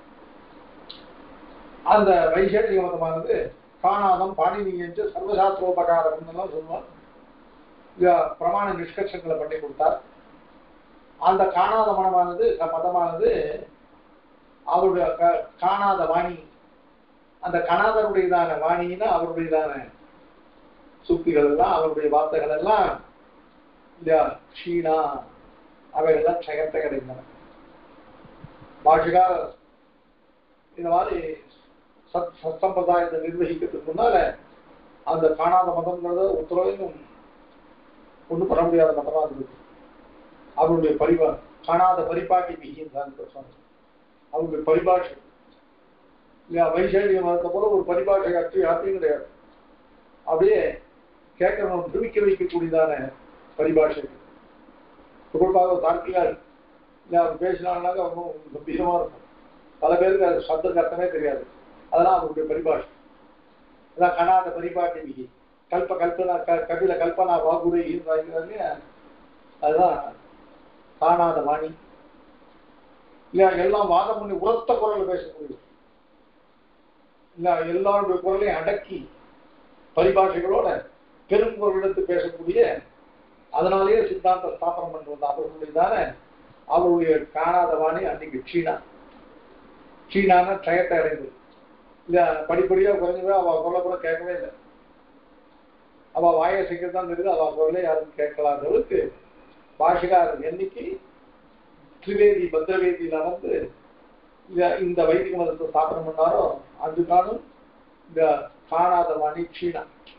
A: அந்த வைசேஷிக மதமானது காணாதம் பாணினி என்று சர்வசாஸ்திரோபகாரம் எல்லாம் சொல்லுவார் இத பிரமாண நிஷ்கர்ஷங்களை பண்ணி கொடுத்தார் அந்த காணாத மனமானது க- மதமானது அவருடைய க- காணாத வாணி அந்த கணாதருடையதான வாணின்னா அவருடையதான சுக்திகள் எல்லாம் அவருடைய வார்த்தைகள் எல்லாம் இந்த க்ஷீணா அவைகள்லாம் க்ஷயத்தை கிடைந்தன பாஷகார் இந்த மாதிரி சத் சத்சம்பிரதாயத்தை நிர்வகிக்கிறதுக்கு முன்னால அந்த காணாத மதம்ங்கிறத உத்தரவையும் ஒன்றும் பண்ண முடியாத மதமா இருந்தது அவருடைய பரிபா காணாத பரிபாட்டி மிகின்னு தான் சொன்னார் அவருடைய பரிபாஷை இல்லையா வைசேஷிக மதத்தை போல ஒரு பரிபாஷை அச்சு யாத்தையும் கிடையாது அப்படியே கேட்கறவன் பிரமிக்க வைக்கக்கூடியதான பரிபாஷை புகழ்பாக தார்க்கிகார் இல்லை அவர் பேசினாங்கனாக்க அவனும் கம்பீரமா இருக்கும் பல பேருக்கு அது சப்தத்துக்கு அர்த்தமே தெரியாது அதெல்லாம் அவருடைய பரிபாஷை அதான் கனாத பரிபாட்டி மிகி கல்ப கல்பனா க- கபில கல்பனா வாகுரை இல்லையா அதுதான் காணாத வாணி இல்லையா எல்லாம் வாதம் பண்ணி உரத்த குரல்ல பேசக்கூடிய இல்ல எல்லாருடைய குரலையும் அடக்கி பரிபாஷைகளோட பெருங்குரல் எடுத்து பேசக்கூடிய அதனாலேயே சித்தாந்த ஸ்தாபனம் பண்ணி வந்த அவர்களுடையதான அவருடைய காணாத வாணி அன்னைக்கு சீனா சீனான டயத்தை அடைந்தது இல்ல படிப்படியா குறைஞ்சவே அவ குரலை கூட கேட்கவே இல்லை அவ வாயை செய்கிறது தான் தெரியுது அவ குரலே யாரும் கேட்கலாத அளவுக்கு பாஷிகாரர் என்னைக்கு திரிவேதி பத்ரவேதியில வந்து இந்த- இந்த வைதிக மதத்தை ஸ்தாபனம் பண்ணாரோ அது காலம் இந்த காணாத வாணி சீனா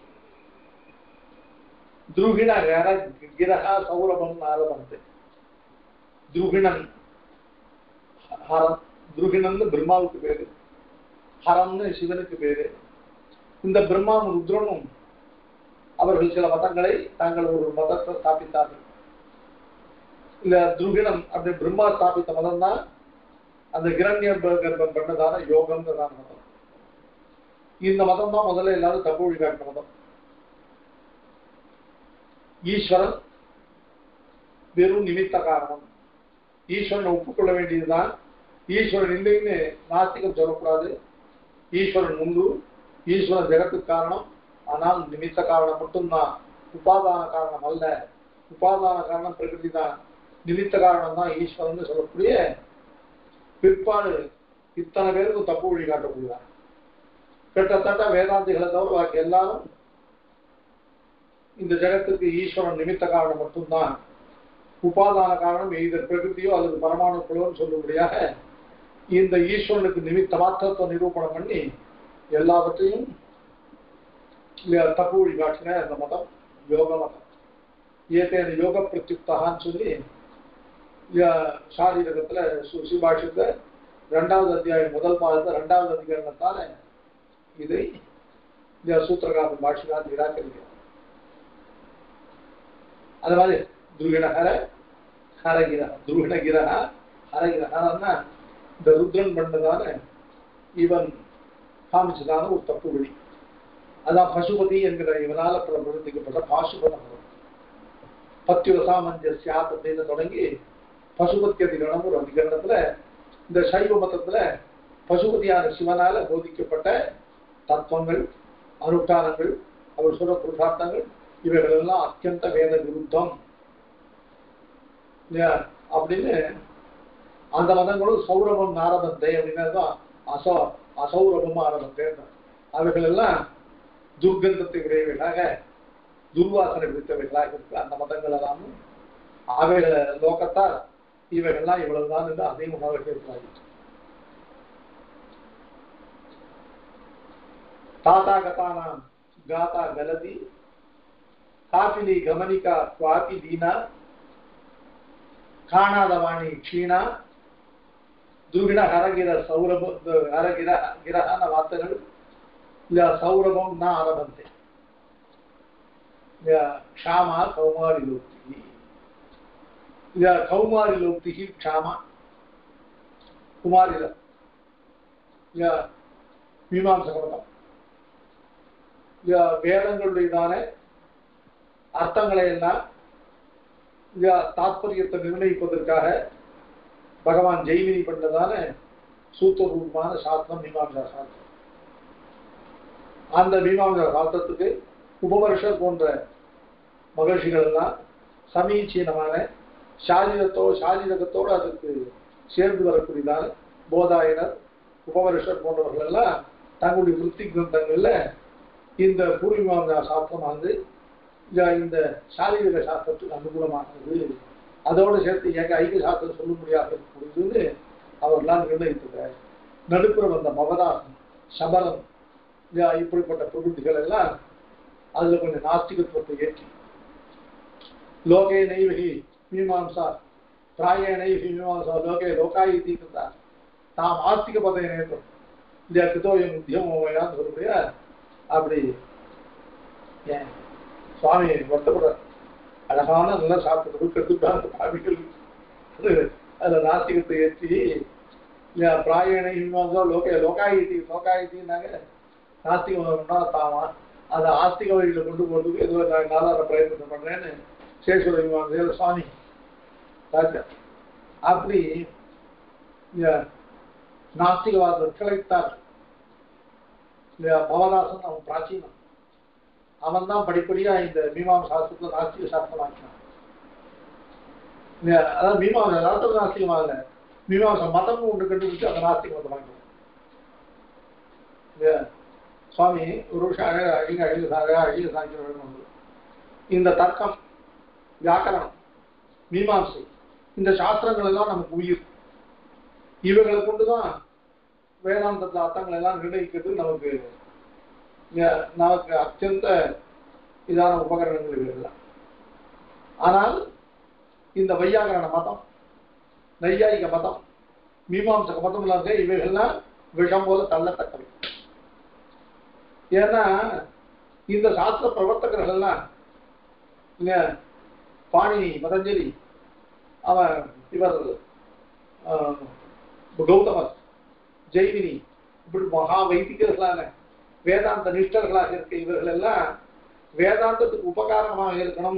A: துருகிண கர கிரகா சௌரபம் ஆரம்பத்து துருகிணன் ஹரம் துருகிணன்னு பிரம்மாவுக்கு பேரு ஹரம்னு சிவனுக்கு பேரு இந்த பிரம்மாவும் ருத்ரனும் அவர்கள் சில மதங்களை தாங்கள் ஒரு மதத்தை ஸ்தாபித்தார்கள் இந்த துருகிணம் அப்படி பிரம்மா ஸ்தாபித்த மதம் தான் அந்த கிரண்ய கர்ப்பம் பண்ணதான யோகம்ன்றதான மதம் இந்த மதம் தான் முதல்ல எல்லாரும் தப்பு வழிகாட்டின மதம் ஈஸ்வரன் வெறும் நிமித்த காரணம் ஈஸ்வரனை ஒப்புக்கொள்ள வேண்டியதுதான் ஈஸ்வரன் இல்லைன்னு நாஸ்திகம் சொல்லக்கூடாது ஈஸ்வரன் உண்டு ஈஸ்வரன் ஜெகத்துக்கு காரணம் ஆனால் நிமித்த காரணம் மட்டும்தான் உபாதான காரணம் அல்ல உபாதான காரணம் பிரகிருதி தான் நிமித்த காரணம் தான் ஈஸ்வரன் சொல்லக்கூடிய பிற்பாடு இத்தனை பேருக்கு தப்பு வழி காட்டக்கூடியதான் கிட்டத்தட்ட வேதாந்திகளை தவிர பாக்கி எல்லாரும் இந்த ஜெகத்துக்கு ஈஸ்வரன் நிமித்த காரணம் மட்டும்தான் உபாதான காரணம் எய்தர் பிரகிருதியோ அல்லது பரமாணுக்களோன்னு சொல்லும்படியாக இந்த ஈஸ்வரனுக்கு நிமித்த மாத்திரத்தை நிரூபணம் பண்ணி எல்லாவற்றையும் இல்ல, தப்பு வழி காட்டின அந்த மதம் யோக மதம் ஏதேன யோக பிரத்யுக்தான்னு சொல்லி சாரீரகத்துல சுபாஷத்தை ரெண்டாவது அத்தியாயம் முதல் பாதத்தை ரெண்டாவது அதிகரணத்தால இதை இந்த சூத்திரகாரன் பாஷிகார் நிராகரிக்கிறார் அது மாதிரி துருகிணஹர ஹரகிர துருகிணகிரஹ ஹரகிரஹன்னா இந்த ருத்ரன் பண்ணதான இவன் காமிச்சதான ஒரு தப்பு வழி அதான் பசுபதி என்கிற இவனால பிரபலத்திக்கப்பட்ட பாசுபத மதம் பத்தியுர சாமஞ்சஸ்யாத் அப்படின்னு தொடங்கி பசுபத்தி அதிகரணம் ஒரு அதிகரணத்துல இந்த சைவ மதத்துல பசுபதியான சிவனால போதிக்கப்பட்ட தத்துவங்கள் அனுஷ்டானங்கள் அவர் சொல்ற புருஷார்த்தங்கள் இவைகள் எல்லாம் அத்தியந்த வேத விருத்தம் இல்லையா அப்படின்னு அந்த மதங்களும் சௌரபம் நாரபத்தை அப்படின்னா தான் அசோ அசௌரபம் ஆரபத்தை அவைகள் எல்லாம் துர்கந்தத்தை உடையவைகளாக துர்வாசனை பிடித்தவைகளாக இருக்கு அந்த மதங்கள் எல்லாமும் அவைகளை லோகத்தால் இவைகள்லாம் இவ்வளவுதான் என்று அதிகமாக இருக்கிறார்கள் தாத்தா கதானாம் காதா கலதி காபிலி கமனிகா சுவாபி தீனா காணாதவாணி க்ஷீணா துருகிண ஹரகிர சௌரப ஹரகிர கிரகான வார்த்தைகள் இல்ல சௌரபம் ந ஆரம்பந்தே க்ஷாமா கௌமாரி லோக்தி இல்ல கௌமாரி லோக்தி க்ஷாமா குமாரில இல்ல மீமாம்சகமதம் இல்ல வேதங்களுடையதான அர்த்தங்களை எல்லாம் இல்ல தாத்பரியத்தை நிர்ணயிப்பதற்காக பகவான் ஜெய்வினி பண்ணதான சூத்திர ரூபமான சாஸ்திரம் மீமாம்சா சாஸ்திரம் அந்த மீமாம்சா சாஸ்திரத்துக்கு உபமர்ஷர் போன்ற மகர்ஷிகள் எல்லாம் சமீச்சீனமான சாரீரத்தோ சாரீரகத்தோடு அதுக்கு சேர்ந்து வரக்கூடியதான போதாயனர் உபமர்ஷர் போன்றவர்கள் எல்லாம் தங்களுடைய விருத்தி கிரந்தங்கள்ல இந்த பூர்வீமாம்சா சாஸ்திரமானது இந்த- இந்த சாரீரக சாஸ்திரத்துக்கு அனுகூலமானது அதோடு சேர்த்து ஏக ஐக்கிய சாஸ்திரம் சொல்ல முடியாது இருக்கக்கூடியதுன்னு அவர்களால் நிர்ணயித்தது நடுப்புற வந்த மவதாசம் சபரம் இல்லையா, இப்படிப்பட்ட பிரபுத்திகள் எல்லாம் அதுல கொஞ்சம் நாஸ்திகத்துவத்தை ஏற்றி லோகே நைவகி மீமாம்சா பிராயே நைவகி மீமாம்சா லோகே லோகாயி தீர்த்தா தாம் ஆஸ்திக பதவி நேற்றம் இல்லையா கிதோயம் உத்தியமோமையான்னு சொல்லுபடியா அப்படி ஏன் சுவாமி வருத்தப்படுற அழகான நல்லா சாப்பிட்டு கற்றுட்டாங்க பாவிகள் அது அதுல நாஸ்திகத்தை ஏற்றி இல்லையா பிராயண இன்வாங்க லோக லோகாயித்தி லோகாயித்தின்னாங்க நாஸ்திகம்னா தாமா அதை ஆஸ்திக வழியில கொண்டு போறதுக்கு ஏதோ நான் நாலார பிரயத்தனம் பண்றேன்னு சேஸ்வர இன்வாங்க சுவாமி ராஜா அப்படி இல்லையா நாஸ்திகவாதத்தை கிளைத்தார் இல்லையா பவதாசன் அவன் பிராச்சீனம் அவன் தான் படிப்படியா இந்த மீமாம் சாஸ்திரத்தை நாஸ்திக சாஸ்திரமாக்கினான் இல்லையா அதாவது மீமாச சாஸ்திரம் நாஸ்திகமாகல மீமாச மதமும் ஒன்று கண்டுபிடிச்சு அந்த நாஸ்திக மதமாக்கினான் இல்லையா சுவாமி ஒரு வருஷம் அழக அழிங்க அழிக சாக அழிக சாய்க்கிறவர்கள் இந்த தர்க்கம் வியாக்கரணம் மீமாம்சை இந்த சாஸ்திரங்கள் எல்லாம் நமக்கு உயிர் இவைகளை கொண்டுதான் வேதாந்தத்துல அர்த்தங்கள் எல்லாம் நிர்ணயிக்கிறது நமக்கு இங்க- நமக்கு அத்தியந்த இதான உபகரணங்கள் இவைகள்லாம் ஆனால் இந்த வையாகரண மதம் நையாயிக மதம் மீமாம்சக மதம் இல்லாத இவைகள்லாம் விஷம் போல தள்ளத்தக்கவை ஏன்னா இந்த சாஸ்திர பிரவர்த்தகர்கள் எல்லாம் இங்க பாணினி பதஞ்சலி அவன் இவர் ஆஹ், கௌதமர் ஜெய்மினி இப்படி மகா வைதிகர்களான வேதாந்த நிஷ்டர்களாக இருக்க இவர்கள் எல்லாம் வேதாந்தத்துக்கு உபகாரமாக இருக்கணும்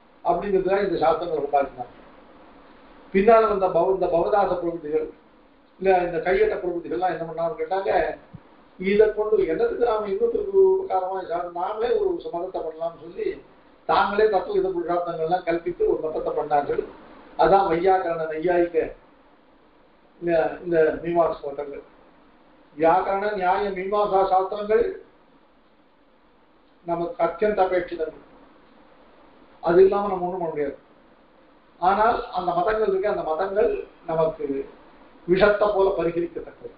A: அப்படிங்கிறது தான் இந்த சாஸ்திரங்கள் உண்டாக்கினார் பின்னால் வந்த பவ இந்த பவதாச பிரபுதிகள் இல்ல இந்த கையெட்ட பிரபுதிகள்லாம் என்ன பண்ணான்னு கேட்டாங்க இதை கொண்டு என்னத்துக்கு நாம இன்னொருத்தருக்கு உபகாரமா சார் நாமளே ஒரு மதத்தை பண்ணலாம்னு சொல்லி தாங்களே தத்துவ வித புருஷார்த்தங்கள்லாம் கல்பித்து ஒரு மதத்தை பண்ணார்கள் அதான் வையாக்கரண நையாயிக்க இந்த இந்த மீமாச மதங்கள் வியாக்கரண நியாய மீமாசா சாஸ்திரங்கள் நமக்கு அத்தியந்த அபேட்சிதங்கள் அது இல்லாம நம்ம ஒண்ணும் பண்ண முடியாது ஆனால் அந்த மதங்கள் இருக்கு அந்த மதங்கள் நமக்கு விஷத்தை போல பரிகரிக்கத்தக்கது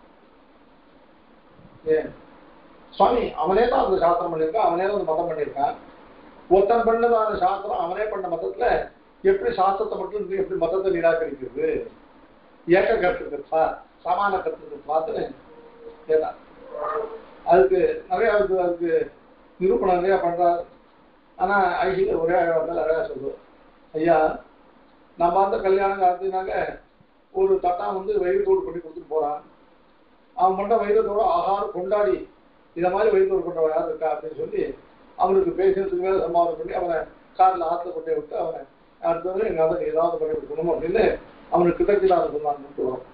A: ஏன் சுவாமி அவனே தான் அந்த சாஸ்திரம் பண்ணியிருக்கான் அவனே தான் அந்த மதம் பண்ணியிருக்கான் ஒருத்தன் பண்ணதான சாஸ்திரம் அவனே பண்ண மதத்துல எப்படி சாஸ்திரத்தை மட்டும் இருந்து எப்படி மதத்தை நிராகரிக்கிறது ஏக கற்றுக்கா சமான கற்றுக்கத்துன்னு கேட்டான் அதுக்கு நிறைய அதுக்கு அதுக்கு நிரூபணம் நிறைய பண்றாரு ஆனா ஐசியில் ஒரே வந்து நிறையா சொல்லுவோம் ஐயா நம்ம அந்த கல்யாணம் காலத்துனாக்க ஒரு தட்டா வந்து வயிறுத்தோடு பண்ணி கொடுத்துட்டு போறான் அவன் பண்ண வைரத்தோட ஆகாரம் கொண்டாடி இதை மாதிரி வைரத்தோடு கொண்டவன் யார் இருக்கா அப்படின்னு சொல்லி அவனுக்கு பேசுறதுக்கு மேல சம்பாதம் பண்ணி அவனை காரில் ஆற்றுல கொண்டே விட்டு அவனை அடுத்தது எங்க அதை ஏதாவது பண்ணி கொடுக்கணும் அப்படின்னு அவனுக்கு கிட்டத்திலாத சொன்னான்னு வரும்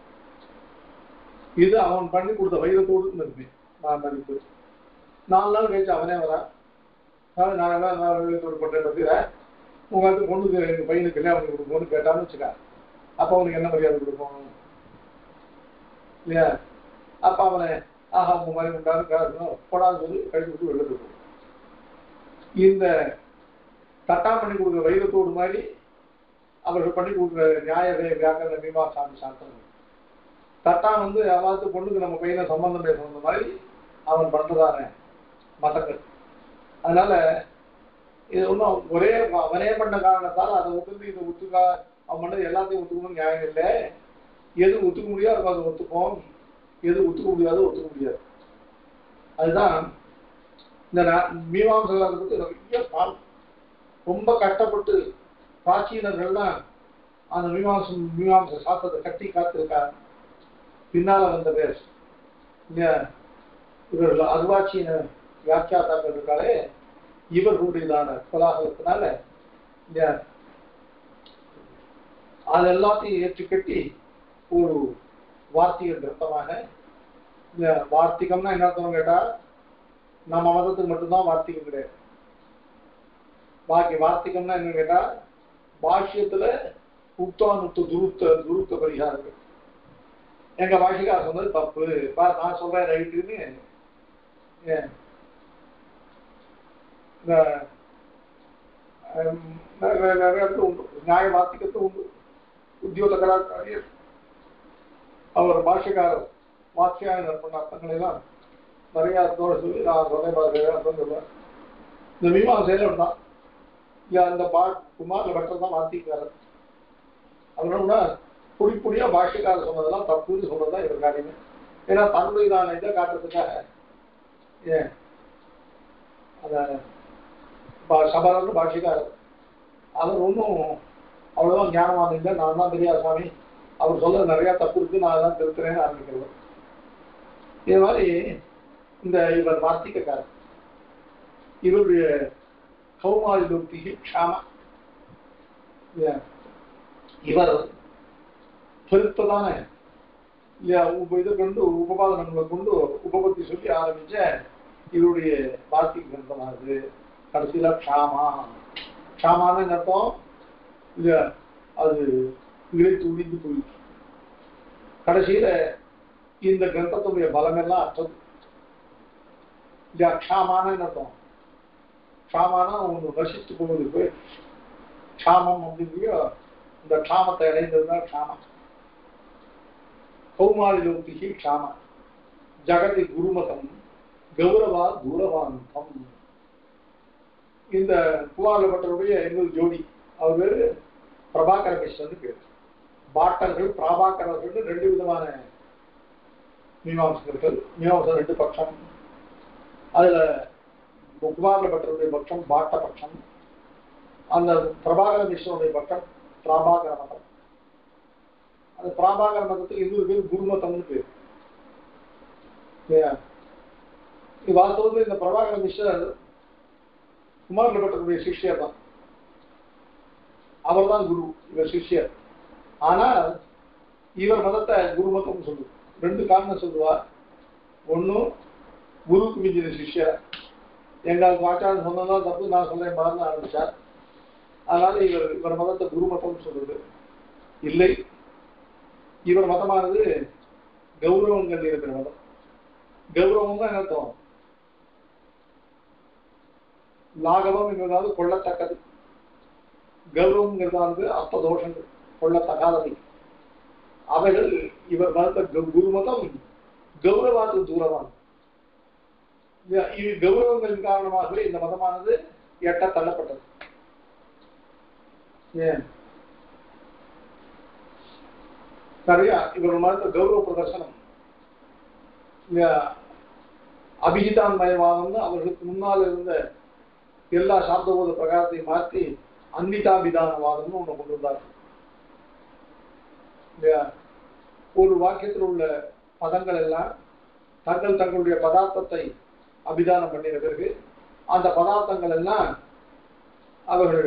A: இது அவன் பண்ணி கொடுத்த வைரத்தோடு இருக்கு நான் மதிப்பு நாலு நாள் கழிச்சு அவனே வரான் நான் நான் என்ன நான் வைரத்தோடு பண்ணுறேன் பத்திர உங்க வந்து பொண்ணுக்கு எங்க பையனுக்கு கல்யாணம் பண்ணி கொடுப்போம்னு கேட்டான்னு வச்சுக்க அப்போ அவனுக்கு என்ன மரியாதை கொடுப்போம் இல்லையா அப்ப அவனை ஆஹா உங்க மாதிரி உண்டான்னு கேட்கணும் போடான்னு சொல்லி கழிச்சு விட்டு வெளில போயிடுவோம் இந்த தட்டா பண்ணி கொடுக்குற வைரத்தோடு மாதிரி அவர்கள் பண்ணி கொடுக்குற நியாய வே- வியாக்கரண மீமாசாமி சாஸ்திரம் தட்டா வந்து அவாத்து பொண்ணுக்கு நம்ம பையனை சம்பந்தம் பேசணும் மாதிரி அவன் பண்றதான மதங்கள் அதனால இது ஒன்றும் ஒரே அவனே பண்ண காரணத்தால் அதை ஒத்துந்து இதை ஒத்துக்கா அவன் பண்ணது எல்லாத்தையும் ஒத்துக்கணும்னு நியாயம் இல்லை எது ஒத்துக்க முடியாது அதை ஒத்துப்போம் எது ஒத்துக்க முடியாது ஒத்துக்க முடியாது அதுதான் இந்த நா- மீமாம்சைகளை பற்றி நிறைய பால் ரொம்ப கஷ்டப்பட்டு பிராச்சீனர்கள்லாம் அந்த மீமாசம் மீமாம்ச சாஸ்திரத்தை கட்டி காத்திருக்கா பின்னால வந்த பேர் இல்லையா இவர்கள் அர்வாச்சீன வியாக்கியாத்தாக்கள் இருக்காலே இவர்களுடையதான கோலாகலத்தினால இல்லையா அது எல்லாத்தையும் ஏற்றி கட்டி ஒரு வார்த்திக கிரந்தமாக இந்த வார்த்திகம்னா என்ன அர்த்தம் கேட்டா நம்ம மதத்துக்கு மட்டும்தான் வார்த்திகம் கிடையாது பாக்கி வார்த்திகம்னா என்ன கேட்டா பாஷ்யத்துல உக்தானுத்த துருத்த துருத்த பரிகாரங்கள் எங்க பாஷிகார் சொன்னது தப்பு பா நான் சொல்றேன் ரைட்டுன்னு ஏன் இந்த ஹம், நிறைய நிறைய இடத்துல உண்டு நியாய வார்த்திகத்து உண்டு உத்தியோகராச்சாரியர் அவர் பாஷக்காரர் வாக்கியாயனர் பண்ண அர்த்தங்களை எல்லாம் நிறைய அர்த்தோட சொல்லி நான் சொன்னேன் பாருங்க அர்த்தம் சொல்லுவேன் இந்த மீமாசையில இருந்தான் இல்ல அந்த பா குமார்ல பட்டர் தான் வாத்திக்காரர் அதனால பொடி பொடியா பாஷக்காரர் சொன்னதெல்லாம் தப்புன்னு சொன்னதுதான் இவர் காரியமே ஏன்னா தன்னுடைய நான் இதை காட்டுறதுக்காக ஏன் அந்த பா- சபரர்னு பாஷிக்காரர் அவர் ஒன்றும் அவ்வளோதான் ஞானவான் இல்லை நான் தான் பெரியார் சுவாமி அவர் சொல்ல நிறைய தப்பு இருக்கு நான் தான் திருத்துறேன்னு ஆரம்பிக்கிறவர் இது மாதிரி இந்த இவர் வார்த்திகக்காரர் இவருடைய கௌமாரி லோக்திகி க்ஷாமா இல்லையா? இவர் பெருத்ததான இல்லையா உப இதை கொண்டு உபபாதனங்களை கொண்டு உபபத்தி சொல்லி ஆரம்பிச்ச இவருடைய வார்த்திக கிரந்தமானது கடைசியில க்ஷாமா க்ஷாமான என்ன அர்த்தம் இல்லையா அது இழைத்து உடிந்து போயிடுச்சு கடைசியில இந்த கிரந்தத்துடைய பலமெல்லாம் அற்றது இல்லையா க்ஷாமான என்ன அர்த்தம் க்ஷாமானா ஒன்று நசித்து போவது போய் க்ஷாமம் அப்படிங்கிற இந்த க்ஷாமத்தை அடைந்ததுதான் க்ஷாமம் கௌமாரி லோக்திகி க்ஷாம ஜகதி குருமதம் கௌரவா தூரவாந்தம் இந்த புவாலப்பட்டருடைய இன்னொரு ஜோடி அவர் பேரு பிரபாகர மிஸ்ரன் பேர் பாட்டர்கள் பிராபாகரர்கள் ரெண்டு விதமான மீமாம்சகர்கள் மீமாம்சம் ரெண்டு பட்சம் அதுல குமார பட்டருடைய பட்சம் பாட்ட பட்சம் அந்த பிரபாகர மிஸ்ரனுடைய பட்சம் பிராபாகர மதம் அந்த பிராபாகர மதத்துக்கு இன்னொரு பேர் குருமதம்னு பேர் இல்லையா இது வாஸ்தவத்தில் இந்த பிரபாகர மிஸ்ரர் குமார பட்டருடைய சிஷ்யர் தான் அவர்தான் குரு இவர் சிஷ்யர் ஆனால் இவர் மதத்தை குரு மதம்னு சொல்லுது ரெண்டு காரணம் சொல்லுவா ஒன்றும் குருக்கு மிஞ்சின சிஷ்யர் எங்களுக்கு ஆச்சாரம் சொன்னதான் தப்பு நான் சொல்றேன் பாருன்னு ஆரம்பிச்சார் அதனால இவர் இவர் மதத்தை குரு மதம்னு சொல்லுது இல்லை இவர் மதமானது கௌரவங்கள் இருக்கிற மதம் கௌரவம் தான் என்ன அர்த்தம் லாகவம் என்பதாவது கொள்ளத்தக்கது கௌரவங்கிறதாவது அர்த்த தோஷங்கள் கொள்ளத்தகாதவை அவைகள் இவர் மதத்த கு- குருமதம் கௌரவாத்து தூரமானது இது- இது கௌரவங்களின் காரணமாகவே இந்த மதமானது எட்ட தள்ளப்பட்டது ஏன் சரியா இவர் மதத்த கௌரவ பிரதர்சனம் இந்த அபிஜிதான்மயவாதம்னு அவர்களுக்கு முன்னால் இருந்த எல்லா சாப்தபோத பிரகாரத்தையும் மாற்றி அன்விதாபிதானவாதம்னு ஒண்ணு கொண்டு வந்தார்கள் இல்லையா ஒரு வாக்கியத்தில் உள்ள பதங்கள் எல்லாம் தங்கள் தங்களுடைய பதார்த்தத்தை அபிதானம் பண்ணின பிறகு அந்த பதார்த்தங்கள் எல்லாம் அவர்கள்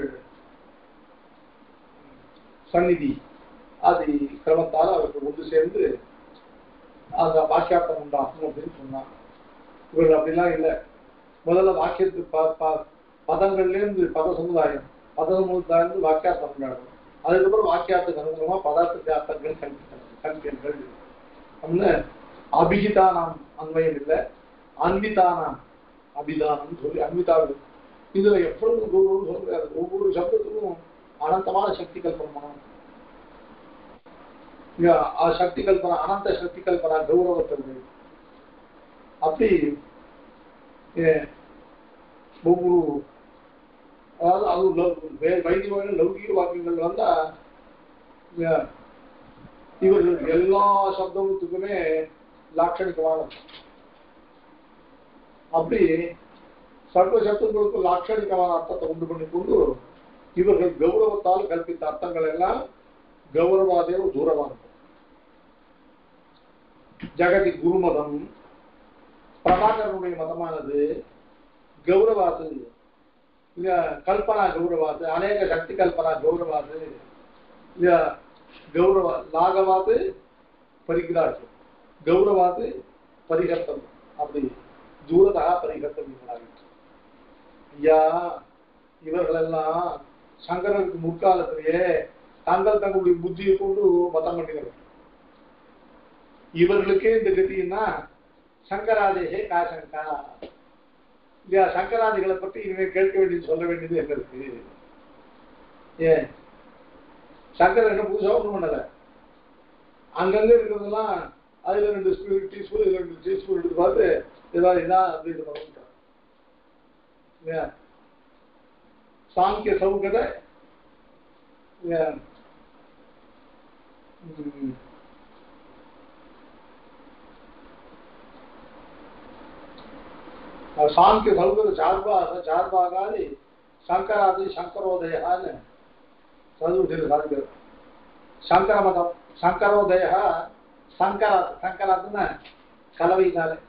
A: சந்நிதி ஆதி கிரமத்தால் அவர்கள் ஒன்று சேர்ந்து அந்த வாக்கியார்த்தம் உண்டாகும் அப்படின்னு சொன்னாங்க இவர்கள் அப்படிலாம் இல்லை முதல்ல வாக்கியத்து ப ப- பதங்கள்லேருந்து பத சமுதாயம் பத சமுதாயம் வாக்கியார்த்தம் உண்டாகும் அதுக்கப்புறம் வாக்கியார்த்தம் அனுகுணமா பதார்த்த அர்த்தங்கள் கல்வியங்கள் அப்படின்னு அபிகிதானாம் அன்வயம் இல்லை அன்பிதானாம் அபிதானம் சொல்லி அன்பிதாவு இதுல எவ்வளவு கௌரவம் சொல்றாரு ஒவ்வொரு சப்தத்துக்கும் அனந்தமான சக்தி கல்பனை இங்க ಆ சக்தி கல்பனா அனந்த சக்தி கல்பனா கௌரவத்தன்மை அப்படி ஏ, ஒவ்வொரு அதாவது அது லவ்- வே- வைதிகமான லௌகிக வாக்கியங்கள் வந்தா இங்க இவர்கள் எல்லா சப்தத்துக்குமே லாட்சணிகமான அப்படி சர்வ சப்தங்களுக்கும் லாட்சணிகமான அர்த்தத்தை உண்டு பண்ணி கொண்டு இவர்கள் கௌரவத்தால் கற்பித்த அர்த்தங்கள் எல்லாம் கௌரவாதேவ தூரமானது ஜெகதி குருமதம் பிரபாகரனுடைய மதமானது கௌரவாது இல்ல கல்பனா கௌரவாது அநேக சக்தி கல்பனா கௌரவாது இல்ல கௌரவ லாகவாது பரிகிராஜ் கௌரவாது பரிகர்த்தம் அப்படி தூரதா பரிகர்த்தம் ஆகிட்டு ஐயா இவர்களெல்லாம் சங்கரனுக்கு முற்காலத்திலேயே தாங்கள் தங்களுடைய புத்தியை கொண்டு மதம் பண்ணினர் இவர்களுக்கே இந்த கதின்னா சங்கராதேகே காசங்கா இல்லையா சங்கராதிகளை பற்றி இனிமேல் கேட்க வேண்டியது சொல்ல வேண்டியது என்ன இருக்கு ஏன் சங்கரன் என்ன புதுசா ஒண்ணும் பண்ணல அங்கங்க இருக்கிறதெல்லாம் அதுல ரெண்டு ஸ்பூன் டீஸ்பூன் இதுல ரெண்டு டீஸ்பூன் எடுத்து பார்த்து ஏதாவது இதான் அப்படின்னு பண்ணிட்டான் இல்லையா சாங்கிய சௌகதை இல்லையா ம். சாங்கிய சௌகத சார்பாக சார்பாகாதி சங்கராதி சங்கரோதயான்னு చదువుతుంది కాదు శంకర మతం శంకరోదయ శంకర శంకరాత్న కలவை కాలే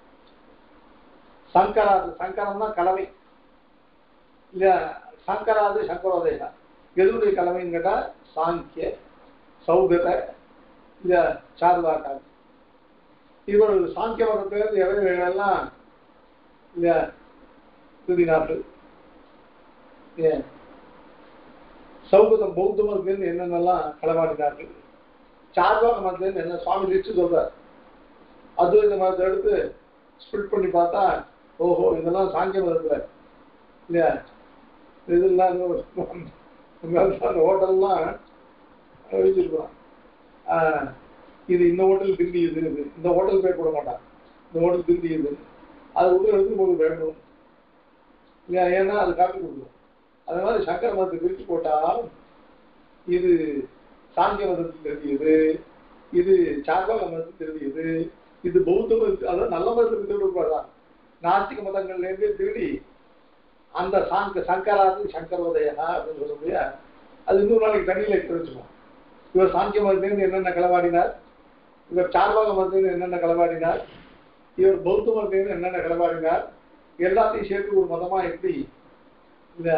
A: சங்கராது சங்கரம்னா கலவை இல்ல சங்கராது சங்கரோதய எதனுடைய கலவைன்னு கேட்டா சாங்கிய சௌகத இல்ல சார்வாக்காது இவர் சாங்கிய மதத்திலிருந்து எவைகளெல்லாம் இல்ல திருடினார்கள் ஏன் சௌகதம் பௌத்த மதத்திலிருந்து என்னென்னலாம் களவாடினார்கள் சார்வாக மதத்திலிருந்து என்ன சுவாமி லிஸ்ட் சொல்றார் அத்வைத மதத்தை எடுத்து ஸ்பிளிட் பண்ணி பார்த்தா ஓஹோ இதெல்லாம் சாங்கிய மதத்துல இல்லையா இதெல்லாம் இந்த அந்த ஹோட்டல்லாம் வச்சிருக்கோம் ஆஹ், இது இந்த ஹோட்டல் திரும்பி இது இது. இந்த ஹோட்டல் பேர் போட மாட்டான் இந்த ஹோட்டல் திரும்பி இது அது உள்ள எடுத்து போது வேண்டும் இல்லையா ஏன்னா அது காப்பி கொடுக்கும் அது மாதிரி சங்கர மதத்தை பிரித்து போட்டால் இது சாங்கிய மதத்தில் தெரியுது இது சார்பாக மதத்தில் தெரியுது இது பௌத்த மதத்து அதாவது நல்ல மதத்துக்கு திருடக்கூடாதான் நாஸ்திக மதங்கள்லேருந்து திருடி அந்த சாங்க சங்கராது சங்கரோதயா அப்படின்னு சொல்லக்கூடிய அது இன்னொரு நாளைக்கு தண்ணியில் எடுத்து வச்சுக்கோம் இவர் சாங்கிய மதத்திலிருந்து என்னென்ன களவாடினார் இவர் சார்பாக மதத்திலிருந்து என்னென்ன களவாடினார் இவர் பௌத்த மதத்திலிருந்து என்னென்ன களவாடினார் எல்லாத்தையும் சேர்த்து ஒரு மதமா எப்படி இதை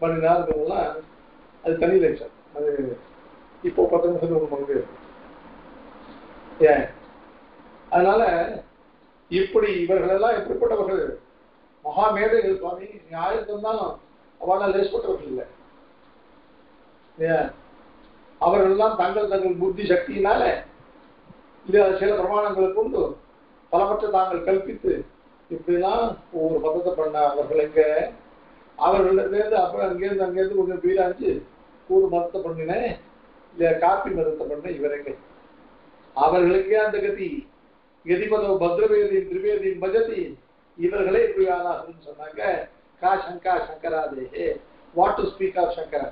A: பண்ணினாருங்கிறதெல்லாம் அது தனி லட்சம் அது இப்போ பத்து நிமிஷத்துக்கு ஒன்று முடியாது ஏன் அதனால இப்படி இவர்களெல்லாம் எப்படிப்பட்டவர்கள் மகா மேதைகள் சுவாமி நீ ஆயிரம் தந்தாலும் அவனால் லேசப்பட்டவர்கள் இல்லை ஏன் அவர்களெல்லாம் தங்கள் தங்கள் புத்தி சக்தியினால இது சில பிரமாணங்களை கொண்டு பலமற்ற தாங்கள் கல்பித்து இப்படிலாம் ஒவ்வொரு பதத்தை பண்ண அவர்கள் எங்க அவர்களிடத்துலேருந்து அப்புறம் அங்கேருந்து அங்கேருந்து கொஞ்சம் பீராச்சு கூறு மதத்தை பண்ணினேன் இல்ல காப்பி மதத்தை பண்ண இவரங்க அவர்களுக்கே அந்த கதி கதிபதோ பத்ரவேதியின் திரிவேதியின் பஜதி இவர்களே இப்படி ஆனாகணும்னு சொன்னாங்க கா சங்கா சங்கராதே what to speak of Shankara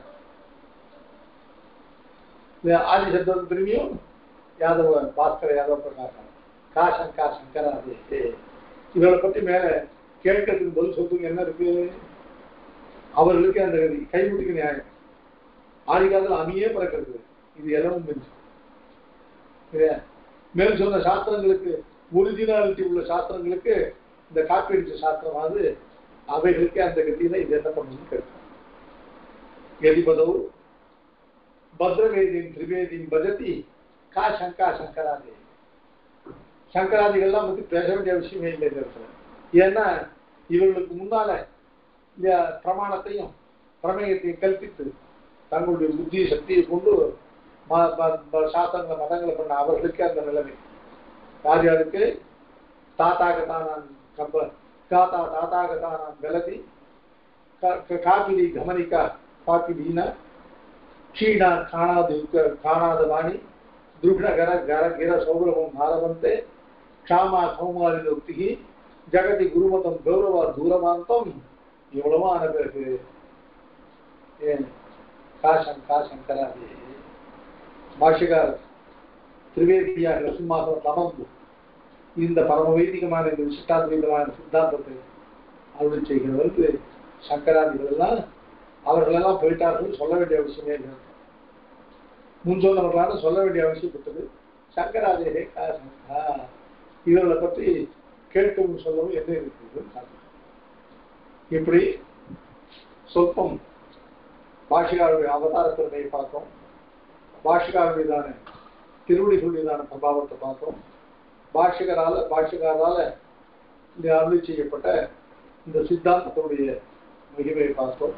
A: ஆதி சப்தம் திரும்பியும் யாதவ பாஸ்கர யாதவ பிரகாசம் கா சங்கா சங்கராதே இவர்களை பத்தி மேல கேட்கறதுக்கு பதில் சொல்றதுக்கு என்ன இருக்கு அவர்களுக்கே அந்த கதி கைமுட்டிக்கு நியாயம் ஆதிகாலத்தில் அணியே பிறக்கிறது இது எல்லாம் மிஞ்சு சரியா? மேல் சொன்ன சாஸ்திரங்களுக்கு ஒரிஜினாலிட்டி உள்ள சாஸ்திரங்களுக்கு இந்த காப்பீடு சாஸ்திரமாவது அவைகளுக்கே அந்த கத்தியில இது என்ன பண்ணணும்னு கேட்கும் எதிபதவு பத்ரவேதியின் திரிவேதியின் பஜதி கா சங்கா சங்கராதே சங்கராதிகள்லாம் பத்தி பேச வேண்டிய அவசியமே இல்லை இந்த இடத்துல ஏன்னா இவர்களுக்கு முன்னால இந்த பிரமாணத்தையும் பிரமேயத்தையும் கல்பித்து தங்களுடைய புத்தி சக்தியை கொண்டு ம- ம- ம- சாஸ்திரங்களை மதங்களை பண்ண அவர்களுக்கே அந்த நிலைமை யார் யாருக்கு தாத்தாகத்தானான் கம்ப தாத்தா தாத்தாகத்தானான் வெலதி கா- கா- காபிலி கமனிக்கா காபிலீனா ಕ್ಷೀಣ ಕಾಣಾದು ಕಾಣಾದ ವಾಣಿ ದೃಢಗರ ಗರ ಗಿರ ಸೌರಭಂ ಭಾರವಂತೆ ಕ್ಷಾಮ ಕೌಮಾರಿದೋಕ್ತಿ ஜகதி குருமதம் கௌரவ தூரமாந்தம் இவ்வளவான பிறகு ஏன் காசம் காசங்கராதே பாஷிகார் திரிவேதியாக சிம்மாசனம் அமர்ந்து இந்த பரம வைதிகமான இந்த விசிஷ்டாத்வைதமான சித்தாந்தத்தை அருள் செய்கிறவருக்கு சங்கராதிகள் எல்லாம் அவர்களெல்லாம் போயிட்டார்கள் சொல்ல வேண்டிய அவசியமே இல்லை முன் சொன்னவர்களான சொல்ல வேண்டிய அவசியப்பட்டது சங்கராதேகே காசங்கா இவர்களை பற்றி கேட்கவும் சொல்லவும் என்ன இருக்கிறது இப்படி சொற்பம் பாஷிகாருடைய அவதார திறமையை பார்த்தோம் பாஷிகார் மீதான திருவடிகள் மீதான பிரபாவத்தை பார்த்தோம் பாஷிகரால பாஷிகாரால இந்த அருளி செய்யப்பட்ட இந்த சித்தாந்தத்துடைய மகிமையை பார்த்தோம்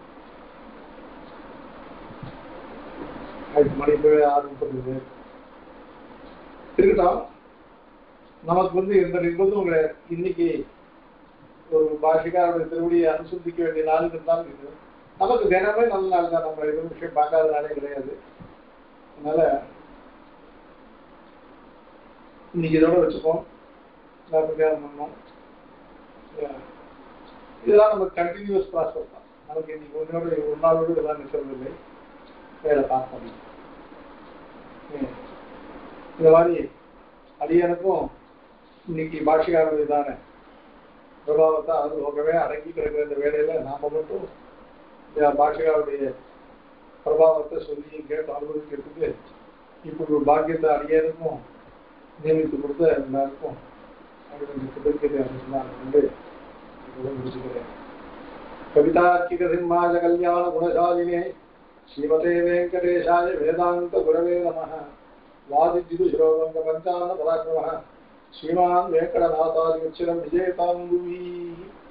A: அது மணி போய் ஆறு முப்பது இருக்கட்டும் நமக்கு வந்து எந்த நிர்பந்தம் இன்னைக்கு ஒரு பாஷிகாரோட திருவடியை அனுசந்திக்க வேண்டிய நாள் இருந்தாலும் இது நமக்கு தினமே நல்ல நாள் தான் நம்ம எதுவும் விஷயம் பார்க்காத நாளே கிடையாது அதனால இன்னைக்கு இதோட வச்சுப்போம் எல்லாரும் தியானம் பண்ணோம் Yeah. இதெல்லாம் நமக்கு கண்டினியூஸ் ப்ராசஸ் தான் நமக்கு இன்னைக்கு ஒன்னோட ஒரு நாளோடு இதெல்லாம் நிற்கிறது இல்லை வேலை பார்ப்போம் Yeah. இந்த மாதிரி அடியனுக்கும் இன்னைக்கு பாஷிகாரர் இதான பிரபாவத்தை அனுபவமே அடங்கி கிடக்கிற இந்த வேலையில நாம மட்டும் இந்த பாஷிகாருடைய பிரபாவத்தை சொல்லி கேட்டு அனுபவிக்கிறதுக்கு இப்படி ஒரு பாக்கியத்தை அடியனுக்கும் நியமித்து கொடுத்த எல்லாருக்கும் கிருதজ্ঞதை வந்து முடிச்சுக்கிறேன் கவிதார்க்கிக சிம்மாஜ கல்யாண குணசாலினே ஸ்ரீமதே வெங்கடேஷாய வேதாந்த குரவே நமः வாதிஜிது ஸ்லோகங்க பஞ்சாந்த பராக்கிரமः श्रीमान् वेङ्कटनाथादिमुच्चिरं विजयतां